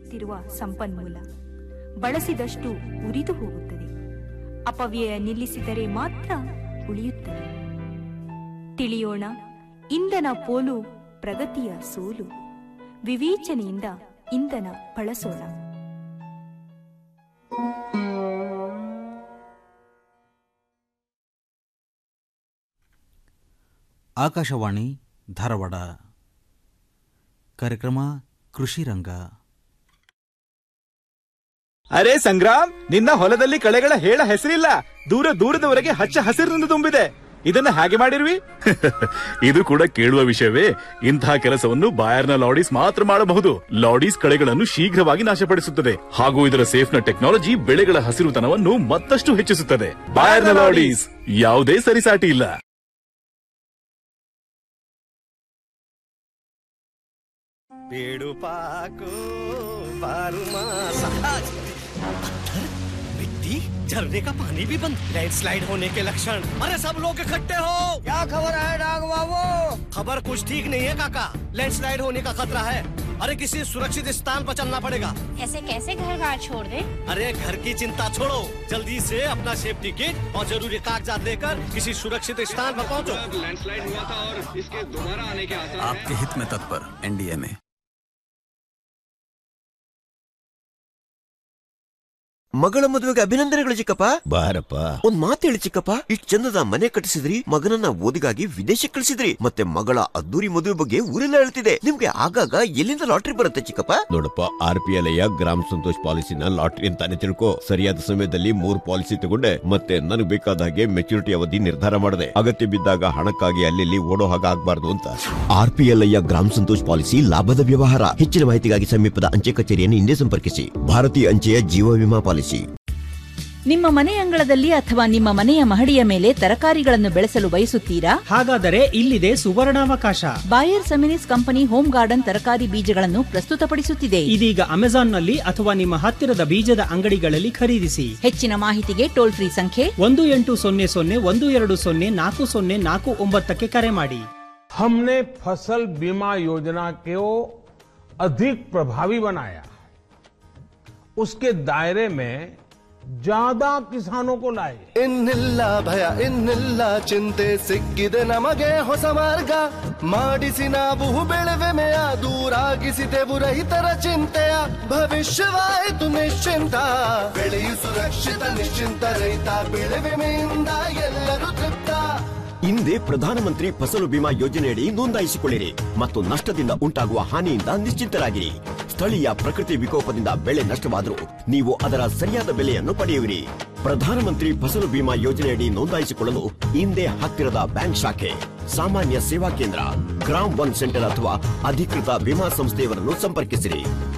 ನಶಿಸುತ್ತಿರುವ ಸಂಪನ್ಮೂಲ ಬಳಸಿದಷ್ಟು ಉರಿದು ಹೋಗುತ್ತದೆ ಅಪವ್ಯಯ ನಿಲ್ಲಿಸಿದರೆ ಮಾತ್ರ ಉಳಿಯುತ್ತದೆ ತಿಳಿಯೋಣ ಇಂಧನ ಪೋಲು ಪ್ರಗತಿಯ ಸೋಲು ವಿವೇಚನೆಯಿಂದ ಇಂಧನ ಬಳಸೋಣ ಆಕಾಶವಾಣಿ ಧಾರವಾಡ ಕಾರ್ಯಕ್ರಮ ಕೃಷಿ ರಂಗ ಅರೆ ಸಂಗ್ರಾಮ್ ನಿನ್ನ ಹೊಲದಲ್ಲಿ ಕಳೆಗಳ ಹೇಳ ಹೆಸರಿಲ್ಲ ದೂರ ದೂರದವರೆಗೆ ಹಚ್ಚ ಹಸಿರಿನಿಂದ ತುಂಬಿದೆ ಇದನ್ನ ಹಾಗೆ ಮಾಡಿರ್ವಿ ಇದು ಕೂಡ ಕೇಳುವ ವಿಷಯವೇ ಇಂತಹ ಕೆಲಸವನ್ನು ಬಾಯರ್ನ ಲಾಡೀಸ್ ಮಾತ್ರ ಮಾಡಬಹುದು ಲಾಡೀಸ್ ಕಳೆಗಳನ್ನು ಶೀಘ್ರವಾಗಿ ನಾಶಪಡಿಸುತ್ತದೆ ಹಾಗೂ ಇದರ ಸೇಫ್ನ ಟೆಕ್ನಾಲಜಿ ಬೆಳೆಗಳ ಹಸಿರುತನವನ್ನು ಮತ್ತಷ್ಟು ಹೆಚ್ಚಿಸುತ್ತದೆ ಬಾಯರ್ನ ಲಾಡೀಸ್ ಯಾವುದೇ ಸರಿಸಾಟಿ ಇಲ್ಲ पेड़ू पाको बारू मासा पत्थर मिट्टी झरने का पानी भी बंद लैंडस्लाइड होने के लक्षण अरे सब लोग इकट्ठे हो क्या खबर है डाग बाबू खबर कुछ ठीक नहीं है काका लैंडस्लाइड होने का खतरा है अरे किसी सुरक्षित स्थान पर चलना पड़ेगा ऐसे कैसे घर बार छोड़ दे अरे घर की चिंता छोड़ो जल्दी से अपना सेफ्टी किट और जरूरी कागजात लेकर किसी सुरक्षित स्थान पर पहुंचो लैंडस्लाइड हुआ था और इसके दोबारा आने के आसार आपके हित में तत्पर एनडीए में ಮಗಳ ಮದುವೆಗೆ ಅಭಿನಂದನೆಗಳು ಚಿಕ್ಕಪ್ಪ ಬಾರಪ್ಪ ಒಂದ್ ಮಾತು ಹೇಳಿ ಚಿಕ್ಕಪ್ಪ ಇಷ್ಟ್ ಚಂದದ ಮನೆ ಕಟ್ಟಿಸಿದ್ರಿ ಮಗನನ್ನ ಓದಿಗಾಗಿ ವಿದೇಶಕ್ಕೆ ಕಳಿಸಿದ್ರಿ ಮತ್ತೆ ಮಗಳ ಅದ್ದೂರಿ ಮದುವೆ ಬಗ್ಗೆ ಊರೆಲ್ಲ ಹೇಳ್ತಿದೆ ನಿಮ್ಗೆ ಆಗಾಗ ಎಲ್ಲಿಂದ ಲಾಟ್ರಿ ಬರುತ್ತೆ ಚಿಕ್ಕಪ್ಪ ನೋಡಪ್ಪ R P L Gram Santosh ಪಾಲಿಸಿನ ಲಾಟ್ರಿ ಅಂತಾನೆ ತಿಳ್ಕೊ ಸರಿಯಾದ ಸಮಯದಲ್ಲಿ ಮೂರ್ ಪಾಲಿಸಿ ತಗೊಂಡೆ ಮತ್ತೆ ನನಗೆ ಬೇಕಾದ ಹಾಗೆ ಮೆಚುರಿಟಿ ಅವಧಿ ನಿರ್ಧಾರ ಮಾಡಿದೆ ಅಗತ್ಯ ಬಿದ್ದಾಗ ಹಣಕ್ಕಾಗಿ ಅಲ್ಲಿ ಓಡೋ ಹಾಗೆ ಆಗ್ಬಾರ್ದು ಅಂತ R P L Gram Santosh policy ಲಾಭದ ವ್ಯವಹಾರ ಹೆಚ್ಚಿನ ಮಾಹಿತಿಗಾಗಿ ಸಮೀಪದ ಅಂಚೆ ಕಚೇರಿಯನ್ನು ಹಿಂದೆ ಸಂಪರ್ಕಿಸಿ ಭಾರತೀಯ ಅಂಚೆಯ ಜೀವ ವಿಮಾ ಪಾಲಿಸಿ ನಿಮ್ಮ ಮನೆ ಅಂಗಳದಲ್ಲಿ ಅಥವಾ ನಿಮ್ಮ ಮನೆಯ ಮಹಡಿಯ ಮೇಲೆ ತರಕಾರಿಗಳನ್ನು ಬೆಳೆಸಲು ಬಯಸುತ್ತೀರಾ ಹಾಗಾದರೆ ಇಲ್ಲಿದೆ ಸುವರ್ಣಾವಕಾಶ Bayer Seminis company home garden ತರಕಾರಿ ಬೀಜಗಳನ್ನು ಪ್ರಸ್ತುತಪಡಿಸುತ್ತಿದೆ ಇದೀಗ ಅಮೆಜಾನ್ನಲ್ಲಿ ಅಥವಾ ನಿಮ್ಮ ಹತ್ತಿರದ ಬೀಜದ ಅಂಗಡಿಗಳಲ್ಲಿ ಖರೀದಿಸಿ ಹೆಚ್ಚಿನ ಮಾಹಿತಿಗೆ ಟೋಲ್ ಫ್ರೀ ಸಂಖ್ಯೆ ಒಂದು ಎಂಟು ಸೊನ್ನೆ ಸೊನ್ನೆ ಒಂದು ಎರಡು ಸೊನ್ನೆ ನಾಲ್ಕು ಸೊನ್ನೆ ನಾಲ್ಕು ಒಂಬತ್ತಕ್ಕೆ ಕರೆ ಮಾಡಿ हमने फसल बीमा योजना को अधिक प्रभावी बनाया उसके दायरे में ज्यादा किसानों को लाए ಇನ್ನಿಲ್ಲ ಭಯ ಇನ್ನಿಲ್ಲ ಚಿಂತೆ ಸಿಕ್ಕಿದೆ ನಮಗೆ ಹೊಸ ಮಾರ್ಗ ಮಾಡಿಸಿ ನಾವು ಬೆಳೆವೆಮೆಯ ದೂರಾಗಿಸಿದೆವು ರೈತರ ಚಿಂತೆಯ ಭವಿಷ್ಯವಾಯಿತು ನಿಶ್ಚಿಂತ ಬೆಳೆಯು ಸುರಕ್ಷಿತ ನಿಶ್ಚಿಂತ ರೈತ ಬೆಳೆವೆಮೆಯಿಂದ ಎಲ್ಲರೂ ತೃಪ್ತ ಹಿಂದೆ ಪ್ರಧಾನಮಂತ್ರಿ ಫಸಲು ಬಿಮಾ ಯೋಜನೆಯಡಿ ನೋಂದಾಯಿಸಿಕೊಳ್ಳಿರಿ ಮತ್ತು ನಷ್ಟದಿಂದ ಉಂಟಾಗುವ ಹಾನಿಯಿಂದ ನಿಶ್ಚಿಂತರಾಗಿರಿ ಸ್ಥಳೀಯ ಪ್ರಕೃತಿ ವಿಕೋಪದಿಂದ ಬೆಳೆ ನಷ್ಟವಾದರೂ ನೀವು ಅದರ ಸರಿಯಾದ ಬೆಲೆಯನ್ನು ಪಡೆಯುವಿರಿ ಪ್ರಧಾನಮಂತ್ರಿ ಫಸಲು ಬಿಮಾ ಯೋಜನೆಯಡಿ ನೋಂದಾಯಿಸಿಕೊಳ್ಳಲು ಹಿಂದೆ ಹತ್ತಿರದ ಬ್ಯಾಂಕ್ ಶಾಖೆ ಸಾಮಾನ್ಯ ಸೇವಾ ಕೇಂದ್ರ ಗ್ರಾಮ್ ಒನ್ ಸೆಂಟರ್ ಅಥವಾ ಅಧಿಕೃತ ವಿಮಾ ಸಂಸ್ಥೆಯವರನ್ನು ಸಂಪರ್ಕಿಸಿರಿ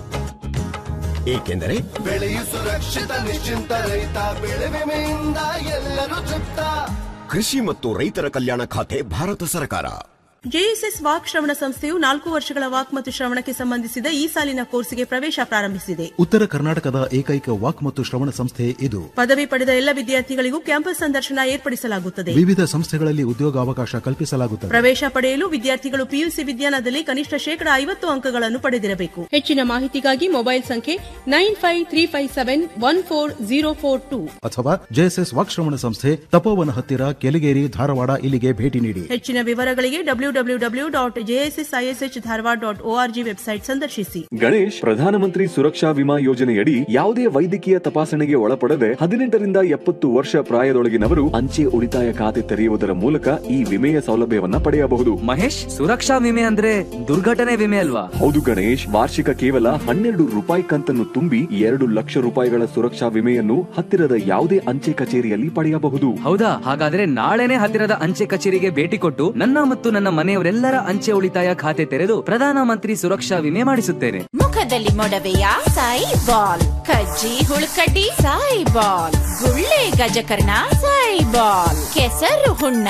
ಏಕೆಂದರೆ ಬೆಳೆಯು ಸುರಕ್ಷಿತ ನಿಶ್ಚಿಂತ ರೈತ ಬೆಳೆ ವಿಮೆಯಿಂದ ಎಲ್ಲರೂ ತೃಪ್ತ ಕೃಷಿ ಮತ್ತು ರೈತರ ಕಲ್ಯಾಣ ಖಾತೆ ಭಾರತ ಸರ್ಕಾರ ಜೆಎಸ್ಎಸ್ ವಾಕ್ ಶ್ರವಣ ಸಂಸ್ಥೆಯು ನಾಲ್ಕು ವರ್ಷಗಳ ವಾಕ್ ಮತ್ತು ಶ್ರವಣಕ್ಕೆ ಸಂಬಂಧಿಸಿದ ಈ ಸಾಲಿನ ಕೋರ್ಸ್ಗೆ ಪ್ರವೇಶ ಪ್ರಾರಂಭಿಸಿದೆ ಉತ್ತರ ಕರ್ನಾಟಕದ ಏಕೈಕ ವಾಕ್ ಮತ್ತು ಶ್ರವಣ ಸಂಸ್ಥೆ ಇದು ಪದವಿ ಪಡೆದ ಎಲ್ಲ ವಿದ್ಯಾರ್ಥಿಗಳಿಗೂ ಕ್ಯಾಂಪಸ್ ಸಂದರ್ಶನ ಏರ್ಪಡಿಸಲಾಗುತ್ತದೆ ವಿವಿಧ ಸಂಸ್ಥೆಗಳಲ್ಲಿ ಉದ್ಯೋಗಾವಕಾಶ ಕಲ್ಪಿಸಲಾಗುತ್ತದೆ ಪ್ರವೇಶ ಪಡೆಯಲು ವಿದ್ಯಾರ್ಥಿಗಳು ಪಿಯುಸಿ ವಿಜ್ಞಾನದಲ್ಲಿ ಕನಿಷ್ಠ ಶೇಕಡ ಐವತ್ತು ಅಂಕಗಳನ್ನು ಪಡೆದಿರಬೇಕು ಹೆಚ್ಚಿನ ಮಾಹಿತಿಗಾಗಿ ಮೊಬೈಲ್ ಸಂಖ್ಯೆ nine five three five seven one four zero four two ಅಥವಾ ಜೆಎಸ್ಎಸ್ ವಾಕ್ ಶ್ರವಣ ಸಂಸ್ಥೆ ತಪೋವನ ಹತ್ತಿರ ಕೆಲಿಗೇರಿ ಧಾರವಾಡ ಇಲ್ಲಿಗೆ ಭೇಟಿ ನೀಡಿ ಹೆಚ್ಚಿನ ವಿವರಗಳಿಗೆ W W W dot JSSISH Dharwad dot ORG website ಸಂದರ್ಶಿಸಿ ಗಣೇಶ್ ಪ್ರಧಾನಮಂತ್ರಿ ಸುರಕ್ಷಾ ವಿಮಾ ಯೋಜನೆಯಡಿ ಯಾವುದೇ ವೈದ್ಯಕೀಯ ತಪಾಸಣೆಗೆ ಒಳಪಡದೆ ಹದಿನೆಂಟರಿಂದ ಎಪ್ಪತ್ತು ವರ್ಷ ಪ್ರಾಯದೊಳಗಿನವರು ಅಂಚೆ ಉಳಿತಾಯ ಖಾತೆ ತೆರೆಯುವುದರ ಮೂಲಕ ಈ ವಿಮೆಯ ಸೌಲಭ್ಯವನ್ನ ಪಡೆಯಬಹುದು ಮಹೇಶ್ ಸುರಕ್ಷಾ ವಿಮೆ ಅಂದ್ರೆ ದುರ್ಘಟನೆ ವಿಮೆ ಅಲ್ವಾ ಹೌದು ಗಣೇಶ್ ವಾರ್ಷಿಕ ಕೇವಲ ಹನ್ನೆರಡು ರೂಪಾಯಿ ಕಂತನ್ನು ತುಂಬಿ ಎರಡು ಲಕ್ಷ ರೂಪಾಯಿಗಳ ಸುರಕ್ಷಾ ವಿಮೆಯನ್ನು ಹತ್ತಿರದ ಯಾವುದೇ ಅಂಚೆ ಕಚೇರಿಯಲ್ಲಿ ಪಡೆಯಬಹುದು ಹೌದಾ ಹಾಗಾದ್ರೆ ನಾಳೆನೆ ಹತ್ತಿರದ ಅಂಚೆ ಕಚೇರಿಗೆ ಭೇಟಿ ಕೊಟ್ಟು ನನ್ನ ಮತ್ತು ನನ್ನ ಮನೆಯವರೆಲ್ಲರ ಅಂಚೆ ಉಳಿತಾಯ ಖಾತೆ ತೆರೆದು ಪ್ರಧಾನಮಂತ್ರಿ ಸುರಕ್ಷಾ ವಿಮೆ ಮಾಡಿಸುತ್ತೇನೆ ಮುಖದಲ್ಲಿ ಮೊಡವೆಯ ಸಾಯಿ ಬಾಲ್ ಕಜ್ಜಿ ಹುಳುಕಡ್ಡಿ ಸಾಯಿ ಬಾಲ್ ಗುಳ್ಳೆ ಗಜಕರ್ಣ ಸಾಯಿ ಬಾಲ್ ಕೆಸರು ಹುಣ್ಣ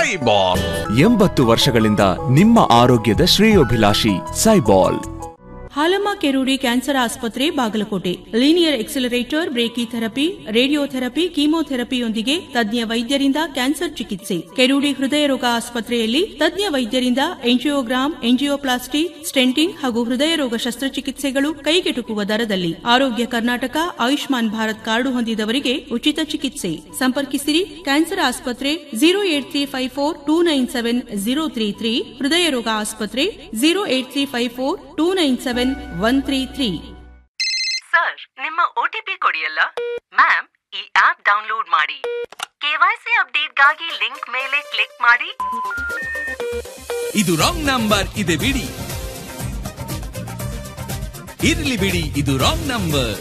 ಎಂಬತ್ತು ವರ್ಷಗಳಿಂದ ನಿಮ್ಮ ಆರೋಗ್ಯದ ಶ್ರೇಯೋಭಿಲಾಷಿ ಸೈಬಾಲ್ ಹಾಲಮ್ಮ ಕೆರೂಡಿ ಕ್ಯಾನ್ಸರ್ ಆಸ್ಪತ್ರೆ Bagalkote linear accelerator brachytherapy radiotherapy ಕೀಮೋಥೆರಪಿಯೊಂದಿಗೆ ತಜ್ಞ ವೈದ್ಯರಿಂದ ಕ್ಯಾನ್ಸರ್ ಚಿಕಿತ್ಸೆ ಕೆರೂಡಿ ಹೃದಯ ರೋಗ ಆಸ್ಪತ್ರೆಯಲ್ಲಿ ತಜ್ಞ ವೈದ್ಯರಿಂದ ಎಂಜಿಯೋಗ್ರಾಮ್ ಎಂಜಿಯೋಪ್ಲಾಸ್ಟಿ ಸ್ಟೆಂಟಿಂಗ್ ಹಾಗೂ ಹೃದಯ ರೋಗ ಶಸ್ತ್ರಚಿಕಿತ್ಸೆಗಳು ಕೈಗೆಟುಕುವ ದರದಲ್ಲಿ ಆರೋಗ್ಯ ಕರ್ನಾಟಕ ಆಯುಷ್ಮಾನ್ ಭಾರತ್ ಕಾರ್ಡು ಹೊಂದಿದವರಿಗೆ ಉಚಿತ ಚಿಕಿತ್ಸೆ ಸಂಪರ್ಕಿಸಿರಿ ಕ್ಯಾನ್ಸರ್ ಆಸ್ಪತ್ರೆ zero eight three five four two nine seven zero three three ಹೃದಯ ರೋಗ ಆಸ್ಪತ್ರೆ zero eight three five four two nine seven one three three sir ನಿಮ್ಮ ಒಟಿಪಿ ಕೊಡಿಯಲ್ಲ ಮ್ಯಾಮ್ ಈ ಆಪ್ ಡೌನ್ಲೋಡ್ ಮಾಡಿ ಕೆವೈಸಿ ಅಪ್ಡೇಟ್ಗಾಗಿ ಲಿಂಕ್ ಮೇಲೆ ಕ್ಲಿಕ್ ಮಾಡಿ ಇದು ರಾಂಗ್ ನಂಬರ್ ಇದೆ ಬಿಡಿ ಇರ್ಲಿ ಬಿಡಿ ಇದು ರಾಂಗ್ ನಂಬರ್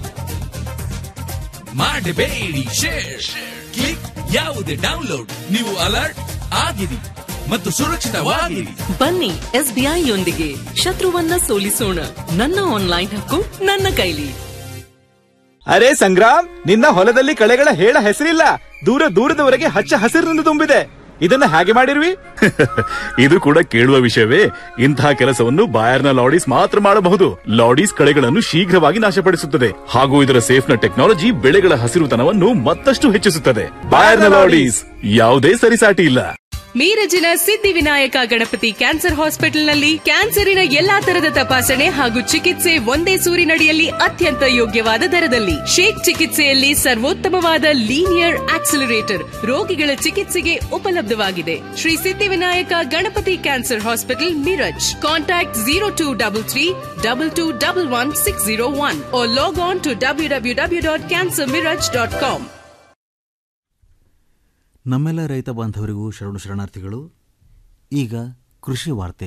ಮಾಡಬೇಡಿ ಶೇರ್ ಕ್ಲಿಕ್ ಯಾವುದೇ ಡೌನ್ಲೋಡ್ ನೀವು ಅಲರ್ಟ್ ಆಗಿರಿ ಮತ್ತು ಸುರಕ್ಷಿತವಾಗಿರಿ ಬನ್ನಿ ಎಸ್ಬಿಐ ಯೊಂದಿಗೆ ಶತ್ರುವನ್ನ ಸೋಲಿಸೋಣ ನನ್ನ ಆನ್ಲೈನ್ ಹಕ್ಕು ನನ್ನ ಕೈಲಿ ಅರೆ ಸಂಗ್ರಾಮ್ ನಿನ್ನ ಹೊಲದಲ್ಲಿ ಕಳೆಗಳ ಹೇಳ ಹೆಸರಿಲ್ಲ ದೂರ ದೂರದವರೆಗೆ ಹಚ್ಚ ಹಸಿರಿನಿಂದ ತುಂಬಿದೆ ಇದನ್ನ ಹಾಗೆ ಮಾಡಿರ್ವಿ ಇದು ಕೂಡ ಕೇಳುವ ವಿಷಯವೇ ಇಂತಹ ಕೆಲಸವನ್ನು ಬಾಯರ್ನ ಲಾಡೀಸ್ ಮಾತ್ರ ಮಾಡಬಹುದು ಲಾಡೀಸ್ ಕಳೆಗಳನ್ನು ಶೀಘ್ರವಾಗಿ ನಾಶಪಡಿಸುತ್ತದೆ ಹಾಗೂ ಇದರ ಸೇಫ್ನ ಟೆಕ್ನಾಲಜಿ ಬೆಳೆಗಳ ಹಸಿರುತನವನ್ನು ಮತ್ತಷ್ಟು ಹೆಚ್ಚಿಸುತ್ತದೆ ಬಾಯರ್ನ ಲಾಡೀಸ್ ಯಾವುದೇ ಸರಿಸಾಟಿ ಇಲ್ಲ ಮೀರಜಿನ ಸಿದ್ಧಿವಿನಾಯಕ ಗಣಪತಿ ಕ್ಯಾನ್ಸರ್ ಹಾಸ್ಪಿಟಲ್ನಲ್ಲಿ ಕ್ಯಾನ್ಸರಿನ ಎಲ್ಲಾ ತರದ ತಪಾಸಣೆ ಹಾಗೂ ಚಿಕಿತ್ಸೆ ಒಂದೇ ಸೂರಿನಡಿಯಲ್ಲಿ ಅತ್ಯಂತ ಯೋಗ್ಯವಾದ ದರದಲ್ಲಿ ಶೇಕ್ ಚಿಕಿತ್ಸೆಯಲ್ಲಿ ಸರ್ವೋತ್ತಮವಾದ ಲೀನಿಯರ್ ಆಕ್ಸಿಲರೇಟರ್ ರೋಗಿಗಳ ಚಿಕಿತ್ಸೆಗೆ ಉಪಲಬ್ಧವಾಗಿದೆ Shri Siddhivinayak Ganapati cancer hospital Miraj contact zero two double three double two double one six zero one log on to W W W dot cancer Miraj dot com ನಮ್ಮೆಲ್ಲ ರೈತ ಬಾಂಧವರಿಗೂ ಶರಣು ಶರಣಾರ್ಥಿಗಳು ಈಗ ಕೃಷಿ ವಾರ್ತೆ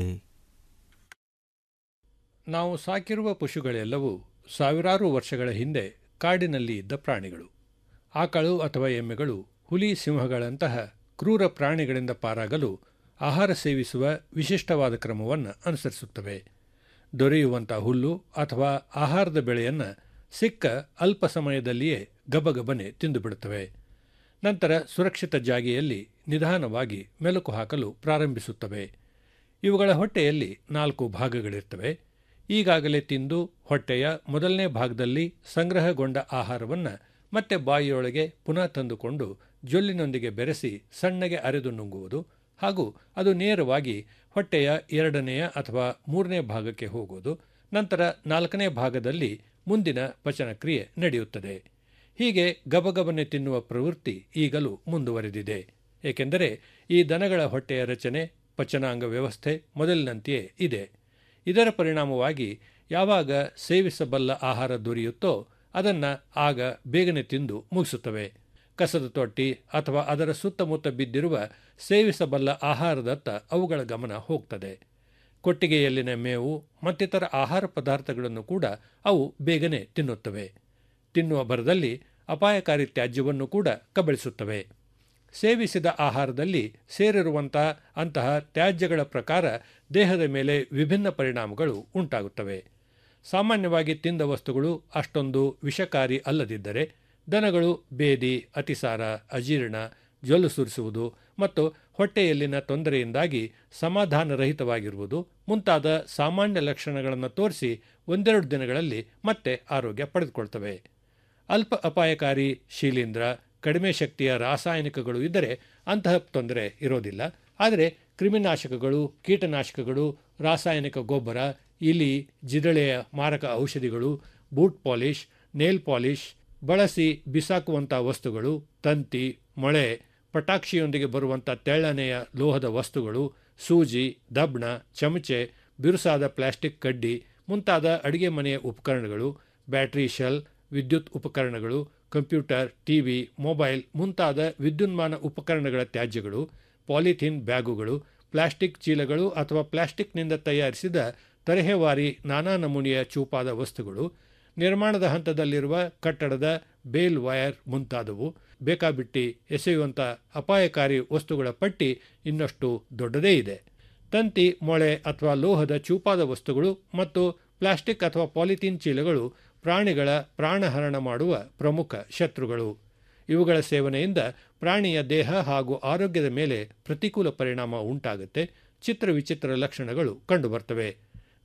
ನಾವು ಸಾಕಿರುವ ಪಶುಗಳೆಲ್ಲವೂ ಸಾವಿರಾರು ವರ್ಷಗಳ ಹಿಂದೆ ಕಾಡಿನಲ್ಲಿ ಇದ್ದ ಪ್ರಾಣಿಗಳು ಆಕಳು ಅಥವಾ ಎಮ್ಮೆಗಳು ಹುಲಿ ಸಿಂಹಗಳಂತಹ ಕ್ರೂರ ಪ್ರಾಣಿಗಳಿಂದ ಪಾರಾಗಲು ಆಹಾರ ಸೇವಿಸುವ ವಿಶಿಷ್ಟವಾದ ಕ್ರಮವನ್ನು ಅನುಸರಿಸುತ್ತವೆ ದೊರೆಯುವಂಥ ಹುಲ್ಲು ಅಥವಾ ಆಹಾರದ ಬೆಳೆಯನ್ನು ಸಿಕ್ಕ ಅಲ್ಪ ಸಮಯದಲ್ಲಿಯೇ ಗಬಗಬನೆ ತಿಂದುಬಿಡುತ್ತವೆ ನಂತರ ಸುರಕ್ಷಿತ ಜಾಗೆಯಲ್ಲಿ ನಿಧಾನವಾಗಿ ಮೆಲುಕು ಹಾಕಲು ಪ್ರಾರಂಭಿಸುತ್ತವೆ ಇವುಗಳ ಹೊಟ್ಟೆಯಲ್ಲಿ ನಾಲ್ಕು ಭಾಗಗಳಿರ್ತವೆ ಈಗಾಗಲೇ ತಿಂದು ಹೊಟ್ಟೆಯ ಮೊದಲನೇ ಭಾಗದಲ್ಲಿ ಸಂಗ್ರಹಗೊಂಡ ಆಹಾರವನ್ನು ಮತ್ತೆ ಬಾಯಿಯೊಳಗೆ ಪುನಃ ತಂದುಕೊಂಡು ಜೊಲ್ಲಿನೊಂದಿಗೆ ಬೆರೆಸಿ ಸಣ್ಣಗೆ ಅರೆದು ನುಂಗುವುದು ಹಾಗೂ ಅದು ನೇರವಾಗಿ ಹೊಟ್ಟೆಯ ಎರಡನೆಯ ಅಥವಾ ಮೂರನೇ ಭಾಗಕ್ಕೆ ಹೋಗುವುದು ನಂತರ ನಾಲ್ಕನೇ ಭಾಗದಲ್ಲಿ ಮುಂದಿನ ಪಚನಕ್ರಿಯೆ ನಡೆಯುತ್ತದೆ ಹೀಗೆ ಗಬಗಬನೆ ತಿನ್ನುವ ಪ್ರವೃತ್ತಿ ಈಗಲೂ ಮುಂದುವರೆದಿದೆ ಏಕೆಂದರೆ ಈ ದನಗಳ ಹೊಟ್ಟೆಯ ರಚನೆ ಪಚನಾಂಗ ವ್ಯವಸ್ಥೆ ಮೊದಲಿನಂತೆಯೇ ಇದೆ ಇದರ ಪರಿಣಾಮವಾಗಿ ಯಾವಾಗ ಸೇವಿಸಬಲ್ಲ ಆಹಾರ ದೊರೆಯುತ್ತೋ ಅದನ್ನು ಆಗ ಬೇಗನೆ ತಿಂದು ಮುಗಿಸುತ್ತವೆ ಕಸದ ತೊಟ್ಟಿ ಅಥವಾ ಅದರ ಸುತ್ತಮುತ್ತ ಬಿದ್ದಿರುವ ಸೇವಿಸಬಲ್ಲ ಆಹಾರದತ್ತ ಅವುಗಳ ಗಮನ ಹೋಗ್ತದೆ ಕೊಟ್ಟಿಗೆಯಲ್ಲಿನ ಮೇವು ಮತ್ತಿತರ ಆಹಾರ ಪದಾರ್ಥಗಳನ್ನು ಕೂಡ ಅವು ಬೇಗನೆ ತಿನ್ನುತ್ತವೆ ತಿನ್ನುವ ಭರದಲ್ಲಿ ಅಪಾಯಕಾರಿ ತ್ಯಾಜ್ಯವನ್ನು ಕೂಡ ಕಬಳಿಸುತ್ತವೆ ಸೇವಿಸಿದ ಆಹಾರದಲ್ಲಿ ಸೇರಿರುವಂಥ ಅಂತಹ ತ್ಯಾಜ್ಯಗಳ ಪ್ರಕಾರ ದೇಹದ ಮೇಲೆ ವಿಭಿನ್ನ ಪರಿಣಾಮಗಳು ಉಂಟಾಗುತ್ತವೆ ಸಾಮಾನ್ಯವಾಗಿ ತಿಂದ ವಸ್ತುಗಳು ಅಷ್ಟೊಂದು ವಿಷಕಾರಿ ಅಲ್ಲದಿದ್ದರೆ ದನಗಳು ಬೇದಿ ಅತಿಸಾರ ಅಜೀರ್ಣ ಜೊಲ್ಲು ಸುರಿಸುವುದು ಮತ್ತು ಹೊಟ್ಟೆಯಲ್ಲಿನ ತೊಂದರೆಯಿಂದಾಗಿ ಸಮಾಧಾನರಹಿತವಾಗಿರುವುದು ಮುಂತಾದ ಸಾಮಾನ್ಯ ಲಕ್ಷಣಗಳನ್ನು ತೋರಿಸಿ ಒಂದೆರಡು ದಿನಗಳಲ್ಲಿ ಮತ್ತೆ ಆರೋಗ್ಯ ಪಡೆದುಕೊಳ್ತವೆ ಅಲ್ಪ ಅಪಾಯಕಾರಿ ಶೀಲೀಂಧ್ರ ಕಡಿಮೆ ಶಕ್ತಿಯ ರಾಸಾಯನಿಕಗಳು ಇದ್ದರೆ ಅಂತಹ ತೊಂದರೆ ಇರೋದಿಲ್ಲ ಆದರೆ ಕ್ರಿಮಿನಾಶಕಗಳು ಕೀಟನಾಶಕಗಳು ರಾಸಾಯನಿಕ ಗೊಬ್ಬರ ಇಲಿ ಜಿದಳೆಯ ಮಾರಕ ಔಷಧಿಗಳು ಬೂಟ್ ಪಾಲಿಷ್ ನೇಲ್ ಪಾಲಿಷ್ ಬಳಸಿ ಬಿಸಾಕುವಂಥ ವಸ್ತುಗಳು ತಂತಿ ಮೊಳೆ ಪಟಾಕ್ಷಿಯೊಂದಿಗೆ ಬರುವಂಥ ತೆಳ್ಳನೆಯ ಲೋಹದ ವಸ್ತುಗಳು ಸೂಜಿ ದಬ್ಣ ಚಮಚೆ ಬಿರುಸಾದ ಪ್ಲಾಸ್ಟಿಕ್ ಕಡ್ಡಿ ಮುಂತಾದ ಅಡಿಗೆ ಮನೆಯ ಉಪಕರಣಗಳು ಬ್ಯಾಟ್ರಿ ಶೆಲ್ ವಿದ್ಯುತ್ ಉಪಕರಣಗಳು ಕಂಪ್ಯೂಟರ್ ಟಿವಿ ಮೊಬೈಲ್ ಮುಂತಾದ ವಿದ್ಯುನ್ಮಾನ ಉಪಕರಣಗಳ ತ್ಯಾಜ್ಯಗಳು ಪಾಲಿಥೀನ್ ಬ್ಯಾಗುಗಳು ಪ್ಲಾಸ್ಟಿಕ್ ಚೀಲಗಳು ಅಥವಾ ಪ್ಲಾಸ್ಟಿಕ್ನಿಂದ ತಯಾರಿಸಿದ ತರಹೇವಾರಿ ನಾನಾ ನಮೂನೆಯ ಚೂಪಾದ ವಸ್ತುಗಳು ನಿರ್ಮಾಣದ ಹಂತದಲ್ಲಿರುವ ಕಟ್ಟಡದ ಬೇಲ್ ವೈರ್ ಮುಂತಾದವು ಬೇಕಾಬಿಟ್ಟಿ ಎಸೆಯುವಂಥ ಅಪಾಯಕಾರಿ ವಸ್ತುಗಳ ಪಟ್ಟಿ ಇನ್ನಷ್ಟು ದೊಡ್ಡದೇ ಇದೆ ತಂತಿ ಮೊಳೆ ಅಥವಾ ಲೋಹದ ಚೂಪಾದ ವಸ್ತುಗಳು ಮತ್ತು ಪ್ಲಾಸ್ಟಿಕ್ ಅಥವಾ ಪಾಲಿಥೀನ್ ಚೀಲಗಳು ಪ್ರಾಣಿಗಳ ಪ್ರಾಣಹರಣ ಮಾಡುವ ಪ್ರಮುಖ ಶತ್ರುಗಳು ಇವುಗಳ ಸೇವನೆಯಿಂದ ಪ್ರಾಣಿಯ ದೇಹ ಹಾಗೂ ಆರೋಗ್ಯದ ಮೇಲೆ ಪ್ರತಿಕೂಲ ಪರಿಣಾಮ ಉಂಟಾಗುತ್ತೆ ಚಿತ್ರ ವಿಚಿತ್ರ ಲಕ್ಷಣಗಳು ಕಂಡುಬರ್ತವೆ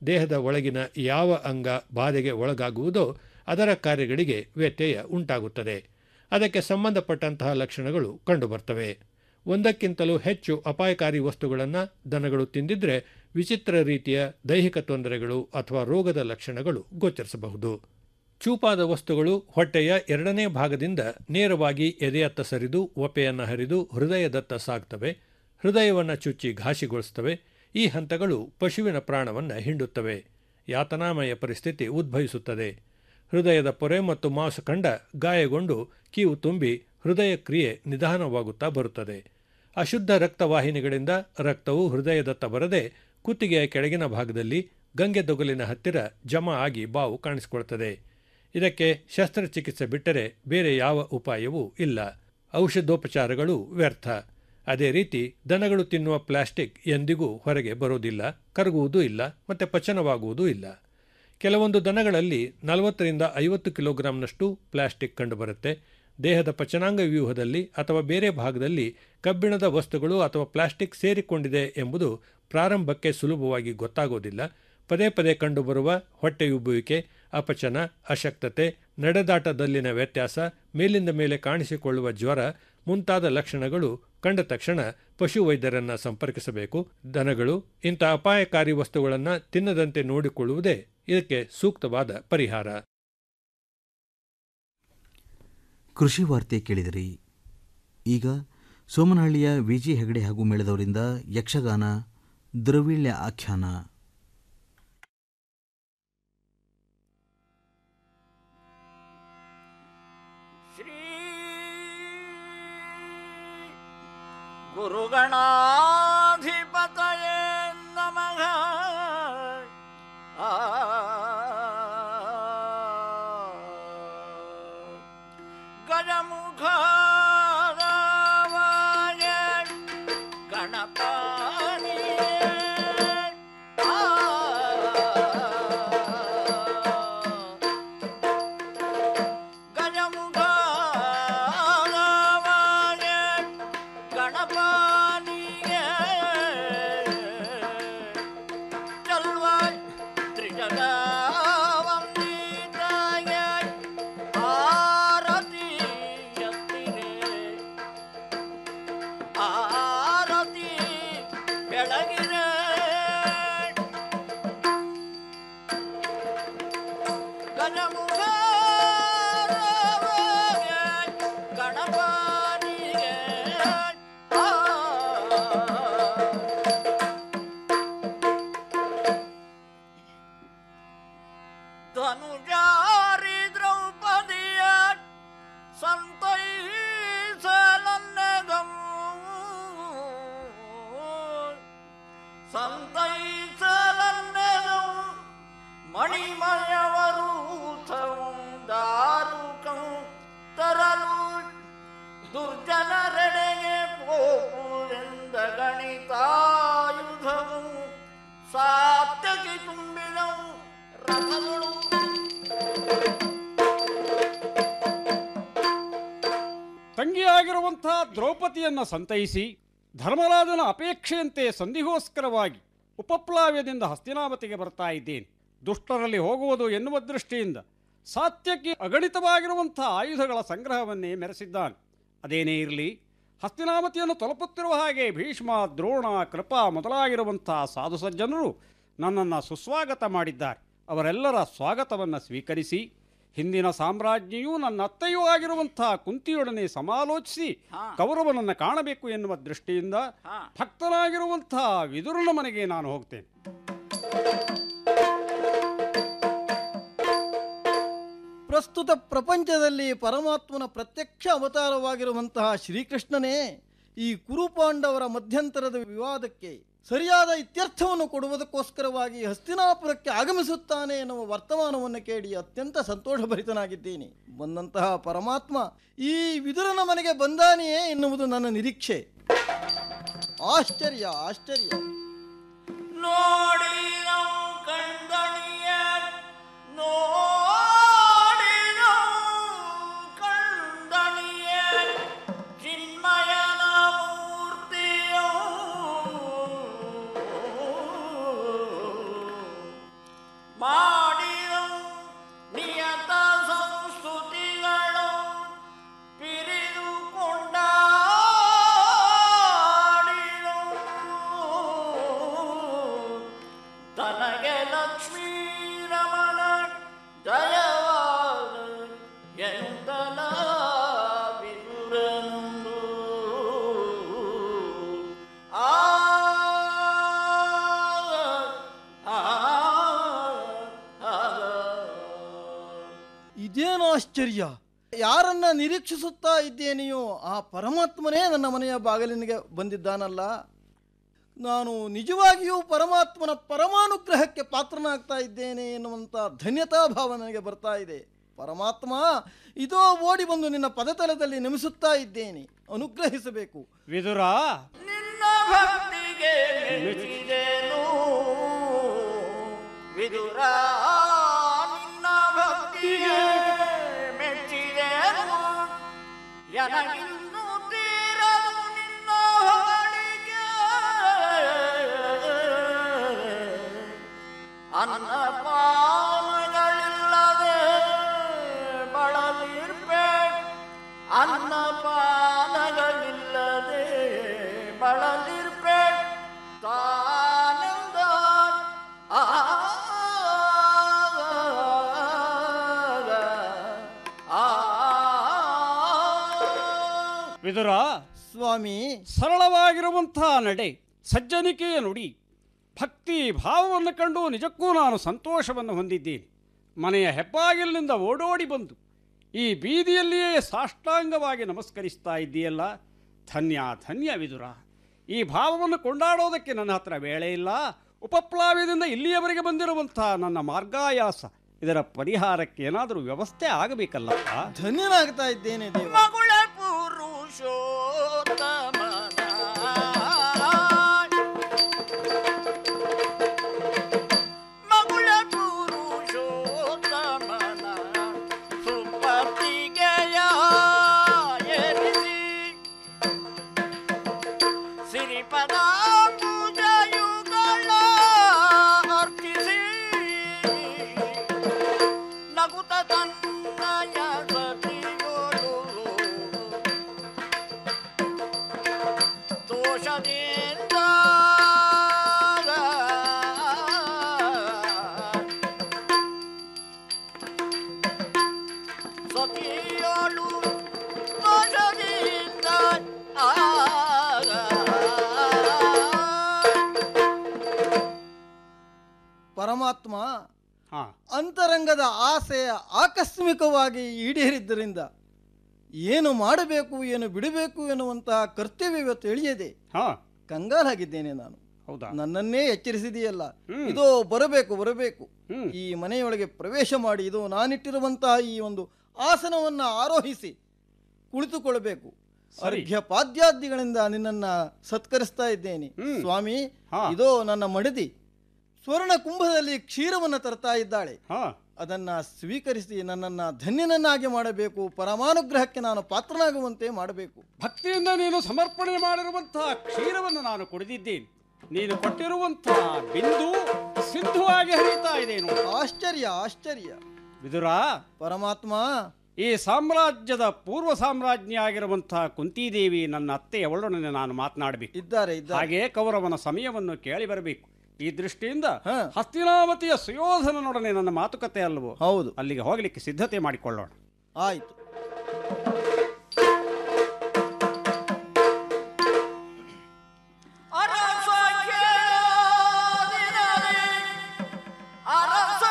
ದೇಹದ ಒಳಗಿನ ಯಾವ ಅಂಗ ಬಾಧೆಗೆ ಒಳಗಾಗುವುದೋ ಅದರ ಕಾರ್ಯಗಳಿಗೆ ವ್ಯತ್ಯಯ ಉಂಟಾಗುತ್ತದೆ ಅದಕ್ಕೆ ಸಂಬಂಧಪಟ್ಟಂತಹ ಲಕ್ಷಣಗಳು ಕಂಡುಬರ್ತವೆ ಒಂದಕ್ಕಿಂತಲೂ ಹೆಚ್ಚು ಅಪಾಯಕಾರಿ ವಸ್ತುಗಳನ್ನು ದನಗಳು ತಿಂದಿದ್ರೆ ವಿಚಿತ್ರ ರೀತಿಯ ದೈಹಿಕ ತೊಂದರೆಗಳು ಅಥವಾ ರೋಗದ ಲಕ್ಷಣಗಳು ಗೋಚರಿಸಬಹುದು ಚೂಪಾದ ವಸ್ತುಗಳು ಹೊಟ್ಟೆಯ ಎರಡನೇ ಭಾಗದಿಂದ ನೇರವಾಗಿ ಎದೆಯತ್ತ ಸರಿದು ಒಪೆಯನ್ನು ಹರಿದು ಹೃದಯದತ್ತ ಸಾಗ್ತವೆ ಹೃದಯವನ್ನು ಚುಚ್ಚಿ ಘಾಸಿಗೊಳಿಸ್ತವೆ ಈ ಹಂತಗಳು ಪಶುವಿನ ಪ್ರಾಣವನ್ನು ಹಿಂಡುತ್ತವೆ ಯಾತನಾಮಯ ಪರಿಸ್ಥಿತಿ ಉದ್ಭವಿಸುತ್ತದೆ ಹೃದಯದ ಪೊರೆ ಮತ್ತು ಮಾಂಸಖಂಡ ಗಾಯಗೊಂಡು ಕೀವು ತುಂಬಿ ಹೃದಯ ಕ್ರಿಯೆ ನಿಧಾನವಾಗುತ್ತಾ ಬರುತ್ತದೆ ಅಶುದ್ಧ ರಕ್ತವಾಹಿನಿಗಳಿಂದ ರಕ್ತವು ಹೃದಯದತ್ತ ಬರದೆ ಕುತ್ತಿಗೆಯ ಕೆಳಗಿನ ಭಾಗದಲ್ಲಿ ಗಂಗೆ ದೊಗಲಿನ ಹತ್ತಿರ ಜಮಾ ಆಗಿ ಬಾವು ಕಾಣಿಸಿಕೊಳ್ತದೆ ಇದಕ್ಕೆ ಶಸ್ತ್ರಚಿಕಿತ್ಸೆ ಬಿಟ್ಟರೆ ಬೇರೆ ಯಾವ ಉಪಾಯವೂ ಇಲ್ಲ ಔಷಧೋಪಚಾರಗಳು ವ್ಯರ್ಥ ಅದೇ ರೀತಿ ದನಗಳು ತಿನ್ನುವ ಪ್ಲಾಸ್ಟಿಕ್ ಎಂದಿಗೂ ಹೊರಗೆ ಬರೋದಿಲ್ಲ ಕರಗುವುದೂ ಇಲ್ಲ ಮತ್ತು ಪಚನವಾಗುವುದೂ ಇಲ್ಲ ಕೆಲವೊಂದು ದನಗಳಲ್ಲಿ ನಲವತ್ತರಿಂದ ಐವತ್ತು ಕಿಲೋಗ್ರಾಂನಷ್ಟು ಪ್ಲಾಸ್ಟಿಕ್ ಕಂಡುಬರುತ್ತೆ ದೇಹದ ಪಚನಾಂಗ ವ್ಯೂಹದಲ್ಲಿ ಅಥವಾ ಬೇರೆ ಭಾಗದಲ್ಲಿ ಕಬ್ಬಿಣದ ವಸ್ತುಗಳು ಅಥವಾ ಪ್ಲಾಸ್ಟಿಕ್ ಸೇರಿಕೊಂಡಿದೆ ಎಂಬುದು ಪ್ರಾರಂಭಕ್ಕೆ ಸುಲಭವಾಗಿ ಗೊತ್ತಾಗೋದಿಲ್ಲ ಪದೇ ಪದೇ ಕಂಡುಬರುವ ಹೊಟ್ಟೆಯುಬ್ಬುವಿಕೆ ಅಪಚನ ಅಶಕ್ತತೆ ನಡೆದಾಟದಲ್ಲಿನ ವ್ಯತ್ಯಾಸ ಮೇಲಿಂದ ಮೇಲೆ ಕಾಣಿಸಿಕೊಳ್ಳುವ ಜ್ವರ ಮುಂತಾದ ಲಕ್ಷಣಗಳು ಕಂಡ ತಕ್ಷಣ ಪಶುವೈದ್ಯರನ್ನ ಸಂಪರ್ಕಿಸಬೇಕು ದನಗಳು ಇಂಥ ಅಪಾಯಕಾರಿ ವಸ್ತುಗಳನ್ನು ತಿನ್ನದಂತೆ ನೋಡಿಕೊಳ್ಳುವುದೇ ಇದಕ್ಕೆ ಸೂಕ್ತವಾದ ಪರಿಹಾರ ಕೃಷಿ ವಾರ್ತೆ ಕೇಳಿದಿರಿ ಈಗ ಸೋಮನಹಳ್ಳಿಯ ವಿಜಿ ಹೆಗಡೆ ಹಾಗೂ ಮೇಳದವರಿಂದ ಯಕ್ಷಗಾನ ದ್ರವಿಳ್ಯ ಆಖ್ಯಾನ ಗುರುಗಣಾಧಿಪತಯೇ ನಮಃ ಆ ಗಜಮುಖ ಗಣಪಾನಿ ಗಜಮುಖ ಗಣಪಾನಿಗೆ ಚಲ್ವಾಯ್ ತ್ರಿಜಗ ವಂದಿತಾಯ ಆರತಿ ಎತ್ತಿರೆ ಆರತಿ ಬೆಳಗಿರೆ ಗಜಮುಖ ಗಣಪಾನಿಗೆ ಧನುಜಾರಿ ದ್ರೌಪದಿಯ ಸಂತೈಸಲನ್ನಗಂ ಸಂತೈಸಲನ್ನಗಂ ಮಣಿಮಯವರೂಥಂ ದಾರುಕಂ ತರಲು ದುರ್ಜನರೆಡೆಗೆ ಪೋಪುವೆಂದ ಗಣಿತಾಯುಧವು ಸಾತ್ಯಕಿ ತುಂಬಿದವು ರಥಗಳು ತಂಗಿಯಾಗಿರುವಂತಹ ದ್ರೌಪದಿಯನ್ನ ಸಂತೈಸಿ ಧರ್ಮರಾಜನ ಅಪೇಕ್ಷೆಯಂತೆ ಸಂಧಿಗೋಸ್ಕರವಾಗಿ ಉಪಪ್ಲಾವ್ಯದಿಂದ ಹಸ್ತಿನಾವತಿಗೆ ಬರ್ತಾ ಇದ್ದೇನೆ ದುಷ್ಟರಲ್ಲಿ ಹೋಗುವುದು ಎನ್ನುವ ದೃಷ್ಟಿಯಿಂದ ಸಾತ್ಯಕ್ಕೆ ಅಗಣಿತವಾಗಿರುವಂಥ ಆಯುಧಗಳ ಸಂಗ್ರಹವನ್ನೇ ಮೆರೆಸಿದ್ದಾನೆ ಅದೇನೇ ಇರಲಿ ಹಸ್ತಿನಾವತಿಯನ್ನು ತಲುಪುತ್ತಿರುವ ಹಾಗೆ ಭೀಷ್ಮ ದ್ರೋಣ ಕೃಪಾ ಮೊದಲಾಗಿರುವಂಥ ಸಾಧು ಸಜ್ಜನರು ನನ್ನನ್ನು ಸುಸ್ವಾಗತ ಮಾಡಿದ್ದಾರೆ ಅವರೆಲ್ಲರ ಸ್ವಾಗತವನ್ನು ಸ್ವೀಕರಿಸಿ ಹಿಂದಿನ ಸಾಮ್ರಾಜ್ಞಿಯೂ ನನ್ನ ಅತ್ತೆಯೂ ಆಗಿರುವಂಥ ಕುಂತಿಯೊಡನೆ ಸಮಾಲೋಚಿಸಿ ಕೌರವನನ್ನು ಕಾಣಬೇಕು ಎನ್ನುವ ದೃಷ್ಟಿಯಿಂದ ಭಕ್ತನಾಗಿರುವಂಥ ವಿದುರನ ಮನೆಗೆ ನಾನು ಹೋಗ್ತೇನೆ ಪ್ರಸ್ತುತ ಪ್ರಪಂಚದಲ್ಲಿ ಪರಮಾತ್ಮನ ಪ್ರತ್ಯಕ್ಷ ಅವತಾರವಾಗಿರುವಂತಹ ಶ್ರೀಕೃಷ್ಣನೇ ಈ ಕುರುಪಾಂಡವರ ಮಧ್ಯಂತರದ ವಿವಾದಕ್ಕೆ ಸರಿಯಾದ ಇತ್ಯರ್ಥವನ್ನು ಕೊಡುವುದಕ್ಕೋಸ್ಕರವಾಗಿ ಹಸ್ತಿನಾಪುರಕ್ಕೆ ಆಗಮಿಸುತ್ತಾನೆ ಎನ್ನುವ ವರ್ತಮಾನವನ್ನು ಕೇಳಿ ಅತ್ಯಂತ ಸಂತೋಷಭರಿತನಾಗಿದ್ದೀನಿ ಬಂದಂತಹ ಪರಮಾತ್ಮ ಈ ವಿದುರನ ಮನೆಗೆ ಬಂದಾನೆಯೇ ಎನ್ನುವುದು ನನ್ನ ನಿರೀಕ್ಷೆ ಆಶ್ಚರ್ಯ ಆಶ್ಚರ್ಯ ನೋಡಿ ನಾವು ಕಂದಣಿಯ ನೋಡಿ ನಾವು ಕಂದಣಿಯ ಚಿನ್ಮಯನ ಮೂರ್ತಿಯೋ ಆಶ್ಚರ್ಯ ಯಾರನ್ನ ನಿರೀಕ್ಷಿಸುತ್ತಾ ಇದ್ದೇನೆಯೋ ಆ ಪರಮಾತ್ಮನೇ ನನ್ನ ಮನೆಯ ಬಾಗಿಲಿನಿಗೆ ಬಂದಿದ್ದಾನಲ್ಲ ನಾನು ನಿಜವಾಗಿಯೂ ಪರಮಾತ್ಮನ ಪರಮಾನುಗ್ರಹಕ್ಕೆ ಪಾತ್ರನಾಗ್ತಾ ಇದ್ದೇನೆ ಎನ್ನುವಂಥ ಧನ್ಯತಾ ಭಾವ ನನಗೆ ಬರ್ತಾ ಇದೆ ಪರಮಾತ್ಮ ಇದೋ ಓಡಿ ಬಂದು ನಿನ್ನ ಪದತಲದಲ್ಲಿ ನಮಿಸುತ್ತಾ ಇದ್ದೇನೆ ಅನುಗ್ರಹಿಸಬೇಕು ವಿದುರ ನಿನ್ನ ಭಕ್ತಿಗೆ ಮೆಚ್ಚಿದೆನು ವಿದುರ ನಿನ್ನ ಭಕ್ತಿಗೆ ಮೆಚ್ಚಿದೆನು ಎನಗಿನ್ನು ತೀರದು ನಿನ್ನ ಹೊಗಳಿಕೆ ಅನ್ನಪಾನಗಳಿಲ್ಲದೆ ಬಳಲಿರ್ಬೇ ಅನ್ನಪಾನಗಳಿಲ್ಲದೆ ಬಳಲಿರ್ಬೇ ತಾನೆಂದ ವಿದುರ ಸ್ವಾಮಿ ಸರಳವಾಗಿರುವಂತಹ ನಡೆ ಸಜ್ಜನಿಕೆಯ ನುಡಿ ಭಕ್ತಿ ಭಾವವನ್ನು ಕಂಡು ನಿಜಕ್ಕೂ ನಾನು ಸಂತೋಷವನ್ನು ಹೊಂದಿದ್ದೇನೆ ಮನೆಯ ಹೆಬ್ಬಾಗಿಲಿನಿಂದ ಓಡೋಡಿ ಬಂದು ಈ ಬೀದಿಯಲ್ಲಿಯೇ ಸಾಷ್ಟಾಂಗವಾಗಿ ನಮಸ್ಕರಿಸ್ತಾ ಇದ್ದೀಯಲ್ಲ ಧನ್ಯ ಧನ್ಯ ವಿದುರ ಈ ಭಾವವನ್ನು ಕೊಂಡಾಡೋದಕ್ಕೆ ನನ್ನ ಹತ್ರ ವೇಳೆ ಇಲ್ಲ ಉಪಪ್ಲಾವ್ಯದಿಂದ ಇಲ್ಲಿಯವರೆಗೆ ಬಂದಿರುವಂತಹ ನನ್ನ ಮಾರ್ಗಾಯಾಸ ಇದರ ಪರಿಹಾರಕ್ಕೆ ಏನಾದರೂ ವ್ಯವಸ್ಥೆ ಆಗಬೇಕಲ್ಲಪ್ಪ ಧನ್ಯನಾಗ್ತಾ ಇದ್ದೇನೆ ದೇವ ಮಗುಳ ಪುರುಷೋತ್ತಮನ ಮಗುಳ ಪುರುಷೋತ್ತಮನ ಸುಪತಿಗೆಯ ಎನಿಸಿ ಸಿರಿಪದ ಪೂಜೆಯುಗಳ ಅರ್ಪಿಸಿ ನಗುತ್ತ ತನ್ನಯ ಸತಿಯೋಳು ದೋಷದಿಂದ ಸತಿಯೋಳು ದೋಷದಿಂದ ಪರಮಾತ್ಮ ಹಾ ಅಂತರಂಗದ ಆಸೆಯ ಆಕಸ್ಮಿಕವಾಗಿ ಈಡೇರಿದ್ದರಿಂದ ಏನು ಮಾಡಬೇಕು ಏನು ಬಿಡಬೇಕು ಎನ್ನುವಂತಹ ಕರ್ತವ್ಯ ಇವತ್ತು ಎಳೆಯದೆ ಹಾ ಕಂಗಾಲಾಗಿದ್ದೇನೆ ನಾನು ಹೌದಾ ನನ್ನನ್ನೇ ಎಚ್ಚರಿಸಿದೆಯಲ್ಲ ಹ್ಮ್. ಇದೋ ಬರಬೇಕು ಬರಬೇಕು ಹ್ಮ್. ಈ ಮನೆಯೊಳಗೆ ಪ್ರವೇಶ ಮಾಡಿ ಇದು ನಾನಿಟ್ಟಿರುವಂತಹ ಈ ಒಂದು ಆಸನವನ್ನ ಆರೋಹಿಸಿ ಕುಳಿತುಕೊಳ್ಳಬೇಕು ಸರಿ. ಅರ್ಘ್ಯ ಪಾದ್ಯಾದಿಗಳಿಂದ ನಿನ್ನನ್ನ ಸತ್ಕರಿಸ್ತಾ ಇದ್ದೇನೆ ಹ್ಮ್. ಸ್ವಾಮಿ ಹಾ. ಇದೋ ನನ್ನ ಮಡದಿ ಸ್ವರ್ಣ ಕುಂಭದಲ್ಲಿ ಕ್ಷೀರವನ್ನು ತರ್ತಾ ಇದ್ದಾಳೆ ಹಾ ಅದನ್ನ ಸ್ವೀಕರಿಸಿ ನನ್ನನ್ನ ಧನ್ಯನನ್ನಾಗಿ ಮಾಡಬೇಕು ಪರಮಾನುಗ್ರಹಕ್ಕೆ ನಾನು ಪಾತ್ರನಾಗುವಂತೆ ಮಾಡಬೇಕು ಭಕ್ತಿಯಿಂದ ನೀನು ಸಮರ್ಪಣೆ ಮಾಡಿರುವಂತಹ ಕ್ಷೀರವನ್ನು ನಾನು ಕುಡಿದಿದ್ದೇನೆ ನೀನು ಕೊಟ್ಟಿರುವಂತಹ ಬಿಂದು ಸಿಂಧುವಾಗಿ ಹರಿಯುತ್ತಾ ಇದೆ ನೋಡು ಆಶ್ಚರ್ಯ ಆಶ್ಚರ್ಯ ವಿದುರ ಪರಮಾತ್ಮ ಈ ಸಾಮ್ರಾಜ್ಯದ ಪೂರ್ವ ಸಾಮ್ರಾಜ್ಞಿ ಆಗಿರುವಂತಹ ಕುಂತಿದೇವಿ ನನ್ನ ಅತ್ತೆಯವಳೊಡನೆ ನಾನು ಮಾತನಾಡಬೇಕು ಇದ್ದಾರೆ ಇದ್ದಾರೆ ಹಾಗೆ ಕೌರವನ ಸಮಯವನ್ನು ಕೇಳಿ ಬರಬೇಕು ಈ ದೃಷ್ಟಿಯಿಂದ ಹಸ್ತಿನಾವತಿಯ ಸುಯೋಧನನೊಡನೆ ನನ್ನ ಮಾತುಕತೆ ಅಲ್ವೋ ಹೌದು ಅಲ್ಲಿಗೆ ಹೋಗಲಿಕ್ಕೆ ಸಿದ್ಧತೆ ಮಾಡಿಕೊಳ್ಳೋಣ ಆಯ್ತು ಅರಸ ಕೇಳದಿರಲಿ ಅರಸ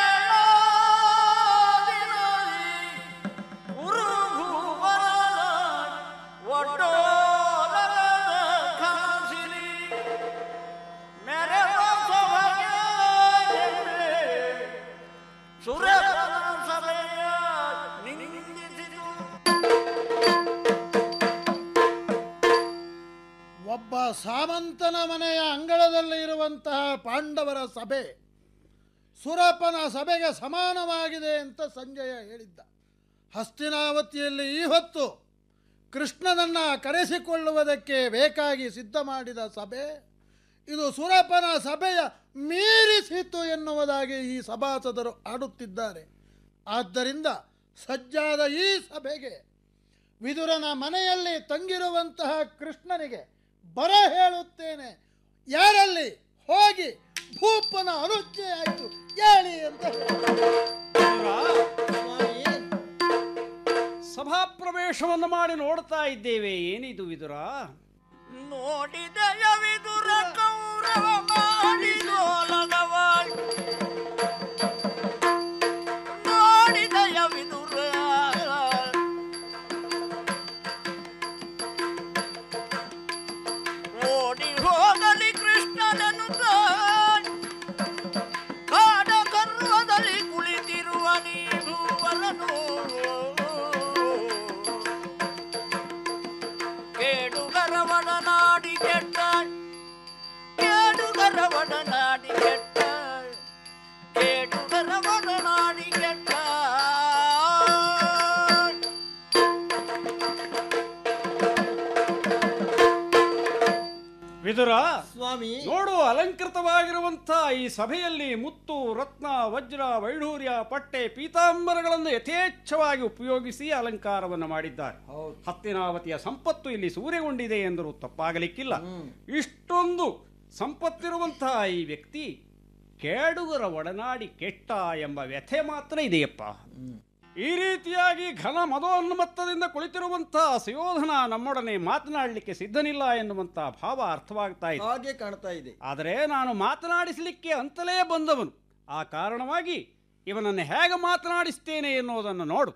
ಕೇಳದಿರಲಿ ಉರುಗುವರನ ಒಡ್ಡೋಲದ ಕನಸಿಲಿ ಮೆರೆವ ಸಭೆಗೆ ಸುರನ ಸಭೆಯ ನಿಂದಿಸಿತು ಒಬ್ಬ ಸಾಮಂತನ ಮನೆಯ ಅಂಗಳದಲ್ಲಿ ಇರುವಂತಹ ಪಾಂಡವರ ಸಭೆ ಸುರಪನ ಸಭೆಗೆ ಸಮಾನವಾಗಿದೆ ಅಂತ ಸಂಜಯ ಹೇಳಿದ್ದ ಹಸ್ತಿನಾವತಿಯಲ್ಲಿ ಈ ಹೊತ್ತು ಕೃಷ್ಣನನ್ನ ಕರೆಸಿಕೊಳ್ಳುವುದಕ್ಕೆ ಬೇಕಾಗಿ ಸಿದ್ಧ ಮಾಡಿದ ಸಭೆ ಇದು ಸುರಪನ ಸಭೆಯ ಮೀರಿಸಿತು ಎನ್ನುವುದಾಗಿ ಈ ಸಭಾಸದರು ಆಡುತ್ತಿದ್ದಾರೆ ಆದ್ದರಿಂದ ಸಜ್ಜಾದ ಈ ಸಭೆಗೆ ವಿದುರನ ಮನೆಯಲ್ಲಿ ತಂಗಿರುವಂತಹ ಕೃಷ್ಣನಿಗೆ ಬರ ಹೇಳುತ್ತೇನೆ ಯಾರಲ್ಲಿ ಹೋಗಿ ಭೂಪನ ಅನುಜ್ಞೆ ಆಯಿತು ಹೇಳಿ ಅಂತ ಸಭಾಪ್ರವೇಶವನ್ನು ಮಾಡಿ ನೋಡ್ತಾ ಇದ್ದೇವೆ ಏನಿದು ವಿದುರ ನೋಡಿದೆಯ ವಿದುರ ಕೌರವ ಮಾಡಿದೋಲನವಾಯ್ ನೋಡಿದೆಯ ವಿದುರ ವಿದುರ ಸ್ವಾಮಿ ನೋಡು ಅಲಂಕೃತವಾಗಿರುವಂಥ ಈ ಸಭೆಯಲ್ಲಿ ಮುತ್ತು ರತ್ನ ವಜ್ರ ವೈಢೂರ್ಯ ಪಟ್ಟೆ ಪೀತಾಂಬರಗಳನ್ನು ಯಥೇಚ್ಛವಾಗಿ ಉಪಯೋಗಿಸಿ ಅಲಂಕಾರವನ್ನು ಮಾಡಿದ್ದಾರೆ ಹತ್ತಿನಾವತಿಯ ಸಂಪತ್ತು ಇಲ್ಲಿ ಸೂರ್ಯಗೊಂಡಿದೆ ಎಂದರೂ ತಪ್ಪಾಗಲಿಕ್ಕಿಲ್ಲ ಇಷ್ಟೊಂದು ಸಂಪತ್ತಿರುವಂತಹ ಈ ವ್ಯಕ್ತಿ ಕೇಡುಗರ ಒಡನಾಡಿ ಕೆಟ್ಟ ಎಂಬ ವ್ಯಥೆ ಮಾತ್ರ ಇದೆಯಪ್ಪ ಈ ರೀತಿಯಾಗಿ ಘನ ಮದೋನ್ಮತ್ತದಿಂದ ಕುಳಿತಿರುವಂತಹ ಸುಯೋಧನ ನಮ್ಮೊಡನೆ ಮಾತನಾಡಲಿಕ್ಕೆ ಸಿದ್ಧನಿಲ್ಲ ಎನ್ನುವಂತಹ ಭಾವ ಅರ್ಥವಾಗ್ತಾ ಇದೆ ಹಾಗೆ ಕಾಣ್ತಾ ಇದೆ ಆದರೆ ನಾನು ಮಾತನಾಡಿಸಲಿಕ್ಕೆ ಅಂತಲೇ ಬಂದವನು ಆ ಕಾರಣವಾಗಿ ಇವನನ್ನು ಹೇಗೆ ಮಾತನಾಡಿಸ್ತೇನೆ ಎನ್ನುವುದನ್ನು ನೋಡು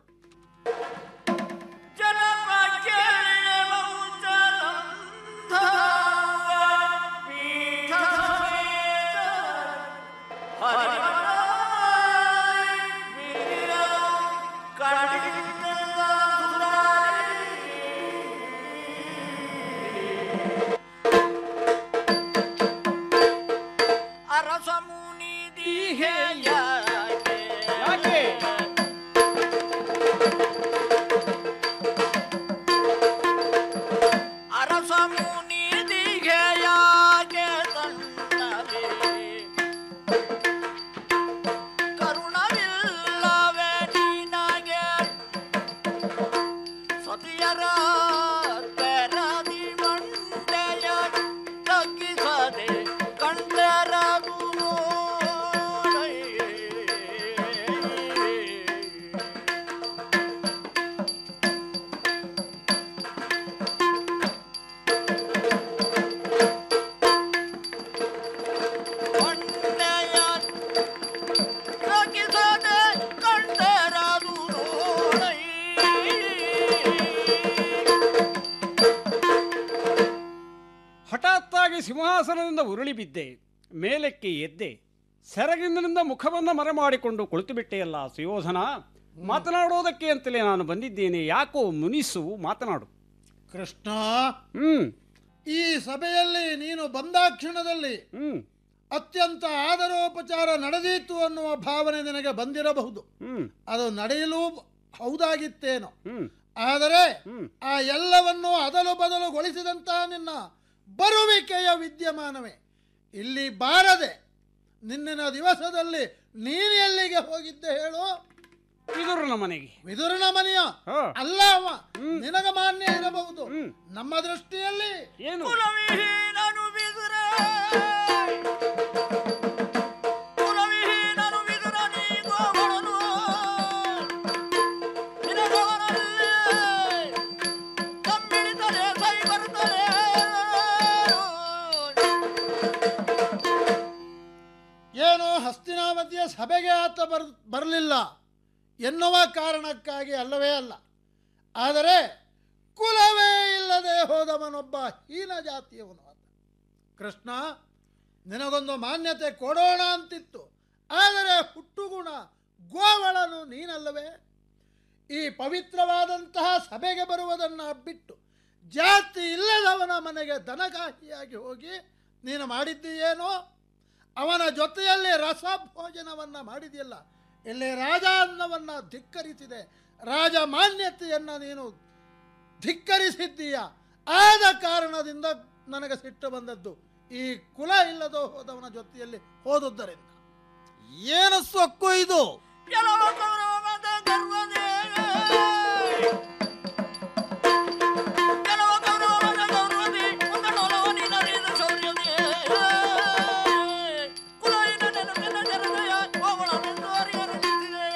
ಅರಸ ಮುನಿ ಯಾಕೆ ಅರಸ ಮುನಿ ದಿಗೆಯಾಗೆ ತಂಡರೆ ಕರುಣವಿಲ್ಲವೇ ನಿನಗೆ ಸತಿಯರ ತೆರದಿ ಮಂಡೆಯ ತಗ್ಗಿಸದೆ ಕಂಡರದು ತಗ್ಗಿಸದೆ ಕಂಡರದು ಹಠಾತ್ತಾಗಿ ಸಿಂಹಾಸನದಿಂದ ಉರುಳಿ ಬಿದ್ದೆ ಮೇಲಕ್ಕೆ ಎದ್ದೆ ಸೆರಗಿನಿಂದ ಮುಖವನ್ನು ಮರೆಮಾಡಿಕೊಂಡು ಕುಳಿತು ಬಿಟ್ಟೆಯಲ್ಲ ಸುಯೋಧನ ಮಾತನಾಡೋದಕ್ಕೆ ಅಂತಲೇ ನಾನು ಬಂದಿದ್ದೇನೆ ಯಾಕೋ ಮುನಿಸು ಮಾತನಾಡು ಕೃಷ್ಣ ಹ್ಮ್ ಈ ಸಭೆಯಲ್ಲಿ ನೀನು ಬಂದಾಕ್ಷಣದಲ್ಲಿ ಅತ್ಯಂತ ಆದರೋಪಚಾರ ನಡೆದೀತು ಅನ್ನುವ ಭಾವನೆ ನಿನಗೆ ಬಂದಿರಬಹುದು ಅದು ನಡೆಯಲು ಹೌದಾಗಿತ್ತೇನೋ ಆದರೆ ಆ ಎಲ್ಲವನ್ನೂ ಅದಲು ಬದಲುಗೊಳಿಸಿದಂತಹ ನಿನ್ನ ಬರುವಿಕೆಯ ವಿದ್ಯಮಾನವೇ ಇಲ್ಲಿ ಬಾರದೆ ನಿನ್ನಿನ ದಿವಸದಲ್ಲಿ ನೀನು ಎಲ್ಲಿಗೆ ಹೋಗಿದ್ದೆ ಹೇಳು ವಿದುರನ ಮನೆಗೆ ವಿದುರನ ಮನೆಯ ಅಲ್ಲ ಅವ ನಿನಗ ಮಾನ್ಯ ಇರಬಹುದು ನಮ್ಮ ದೃಷ್ಟಿಯಲ್ಲಿ ಏನು ಕುಲವಿಹೀನನು ಬಿದುರ ಕುಲವಿಹೀನನು ಬಿದುರ ನೀ ಗೋವಳನು ನಿನಗವನಲ್ಲೇ ತಮ್ಮಿಳಿತಲೆ ಕೈ ಬರುತ್ತಲೇ ಏನೋ ಹಸ್ತಿನಾವತಿಯ ಸಭೆಗೆ ಆತ ಬರ್ ಬರಲಿಲ್ಲ ಎನ್ನುವ ಕಾರಣಕ್ಕಾಗಿ ಅಲ್ಲವೇ ಅಲ್ಲ ಆದರೆ ಕುಲವೇ ಇಲ್ಲದೆ ಹೋದವನೊಬ್ಬ ಹೀನ ಜಾತಿಯವನು ಆತ ಕೃಷ್ಣ ನಿನಗೊಂದು ಮಾನ್ಯತೆ ಕೊಡೋಣ ಅಂತಿತ್ತು ಆದರೆ ಹುಟ್ಟುಗುಣ ಗೋವಳನು ನೀನಲ್ಲವೇ ಈ ಪವಿತ್ರವಾದಂತಹ ಸಭೆಗೆ ಬರುವುದನ್ನು ಬಿಟ್ಟು ಜಾತಿ ಇಲ್ಲದವನ ಮನೆಗೆ ದನಗಾಹಿಯಾಗಿ ಹೋಗಿ ನೀನು ಮಾಡಿದ್ದೀಯೇನೋ ಅವನ ಜೊತೆಯಲ್ಲಿ ರಸಭೋಜನವನ್ನು ಮಾಡಿದೆಯಲ್ಲ ಇಲ್ಲಿ ರಾಜ ಅನ್ನವನ್ನು ಧಿಕ್ಕರಿಸಿದೆ ರಾಜ ಮಾನ್ಯತೆಯನ್ನು ನೀನು ಧಿಕ್ಕರಿಸಿದ್ದೀಯ ಆದ ಕಾರಣದಿಂದ ನನಗೆ ಸಿಟ್ಟು ಬಂದದ್ದು ಈ ಕುಲ ಇಲ್ಲದೋ ಹೋದವನ ಜೊತೆಯಲ್ಲಿ ಹೋದುದರಿಂದ ಏನು ಸೊಕ್ಕು ಇದು ಕೆಲವ ಕೌರವದ ಗರ್ವದೇ ಕೆಲವ ಕೌರವದ ಗೌರವದೇ ಉಂಗಡೋಲವ ನಿನರಿದ ಶೌರ್ಯದೇ ಕುಲಯಿನ ನೆನಪಿನ ಜರದಯ ಗೋವಳನೆಂದು ಅರಿಯರಣಿಸಿದೆಯ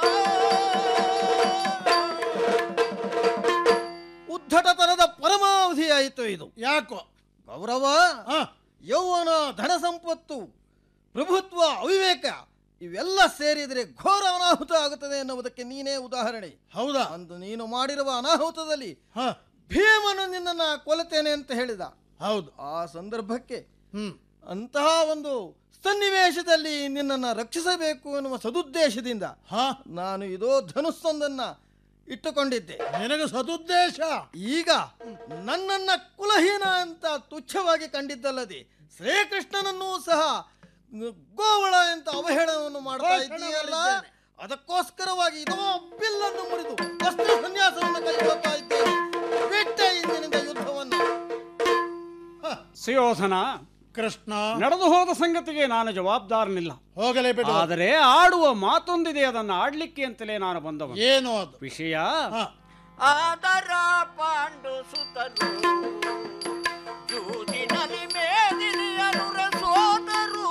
ಉದ್ಧಟತನದ ಪರಮಾವಧಿಯಾಯಿತು ಇದು ಯಾಕೋ ಗೌರವ ಯೌವನ ಧನ ಸಂಪತ್ತು ಪ್ರಭುತ್ವ ಅವಿವೇಕ ಇವೆಲ್ಲ ಸೇರಿದರೆ ಘೋರ ಅನಾಹುತ ಆಗುತ್ತದೆ ಎನ್ನುವುದಕ್ಕೆ ನೀನೇ ಉದಾಹರಣೆ ಹೌದಾ ಅಂದು ನೀನು ಮಾಡಿರುವ ಅನಾಹುತದಲ್ಲಿ ಭೀಮನು ನಿನ್ನನ್ನು ಕೊಲತೇನೆ ಅಂತ ಹೇಳಿದ ಹೌದು ಆ ಸಂದರ್ಭಕ್ಕೆ ಅಂತಹ ಒಂದು ಸನ್ನಿವೇಶದಲ್ಲಿ ನಿನ್ನನ್ನು ರಕ್ಷಿಸಬೇಕು ಎನ್ನುವ ಸದುದ್ದೇಶದಿಂದ ನಾನು ಇದೋ ಧನುಸ್ಸೊಂದನ್ನ ಇಟ್ಟುಕೊಂಡಿದ್ದೆ ನಿನಗೆ ಸದುದ್ದೇಶ ಈಗ ನನ್ನನ್ನ ಕುಲಹೀನ ಅಂತ ತುಚ್ಛವಾಗಿ ಕಂಡಿದ್ದಲ್ಲದೆ ಶ್ರೀಕೃಷ್ಣನನ್ನೂ ಸಹ ಗೋವಳ ಅಂತ ಅವಹೇಳನವನ್ನು ಮಾಡ್ತಾ ಇದ್ದೀಯಲ್ಲ ಅದಕ್ಕೋಸ್ಕರವಾಗಿ ಇದೋ ಬಿಲ್ಲನ್ನು ಮುರಿದು ಅಸ್ತ್ರ ಸನ್ಯಾಸವನ್ನು ಕೈಗೊಳ್ತಾ ಇದ್ದೇನೆ ಬಿಟ್ಟೆ ಇಂದಿನಿಂದ ಯುದ್ಧವನ್ನು ಸುಯೋಧನ ಕೃಷ್ಣ ನಡೆದು ಹೋದ ಸಂಗತಿಗೆ ನಾನು ಜವಾಬ್ದಾರನಿಲ್ಲ ಹೋಗಲೇ ಬಿಡು ಆದರೆ ಆಡುವ ಮಾತೊಂದಿದೆ ಅದನ್ನು ಆಡ್ಲಿಕ್ಕೆ ಅಂತಲೇ ನಾನು ಬಂದವ ಏನು ಅದು ವಿಷಯ ಆದರ ಪಾಂಡು ಸುತರು ಜೂಜಿನಲ್ಲಿ ಮೇದಿನಿಯನುರ ಸೋದರು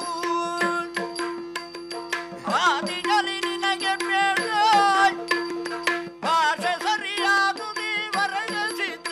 ಆದಿನಲ್ಲಿ ನಿನಗೆ ಬೇಡ ಭಾಷೆ ಸರಿಯಾದು ದೇವರಯ ಸಿದ್ಧ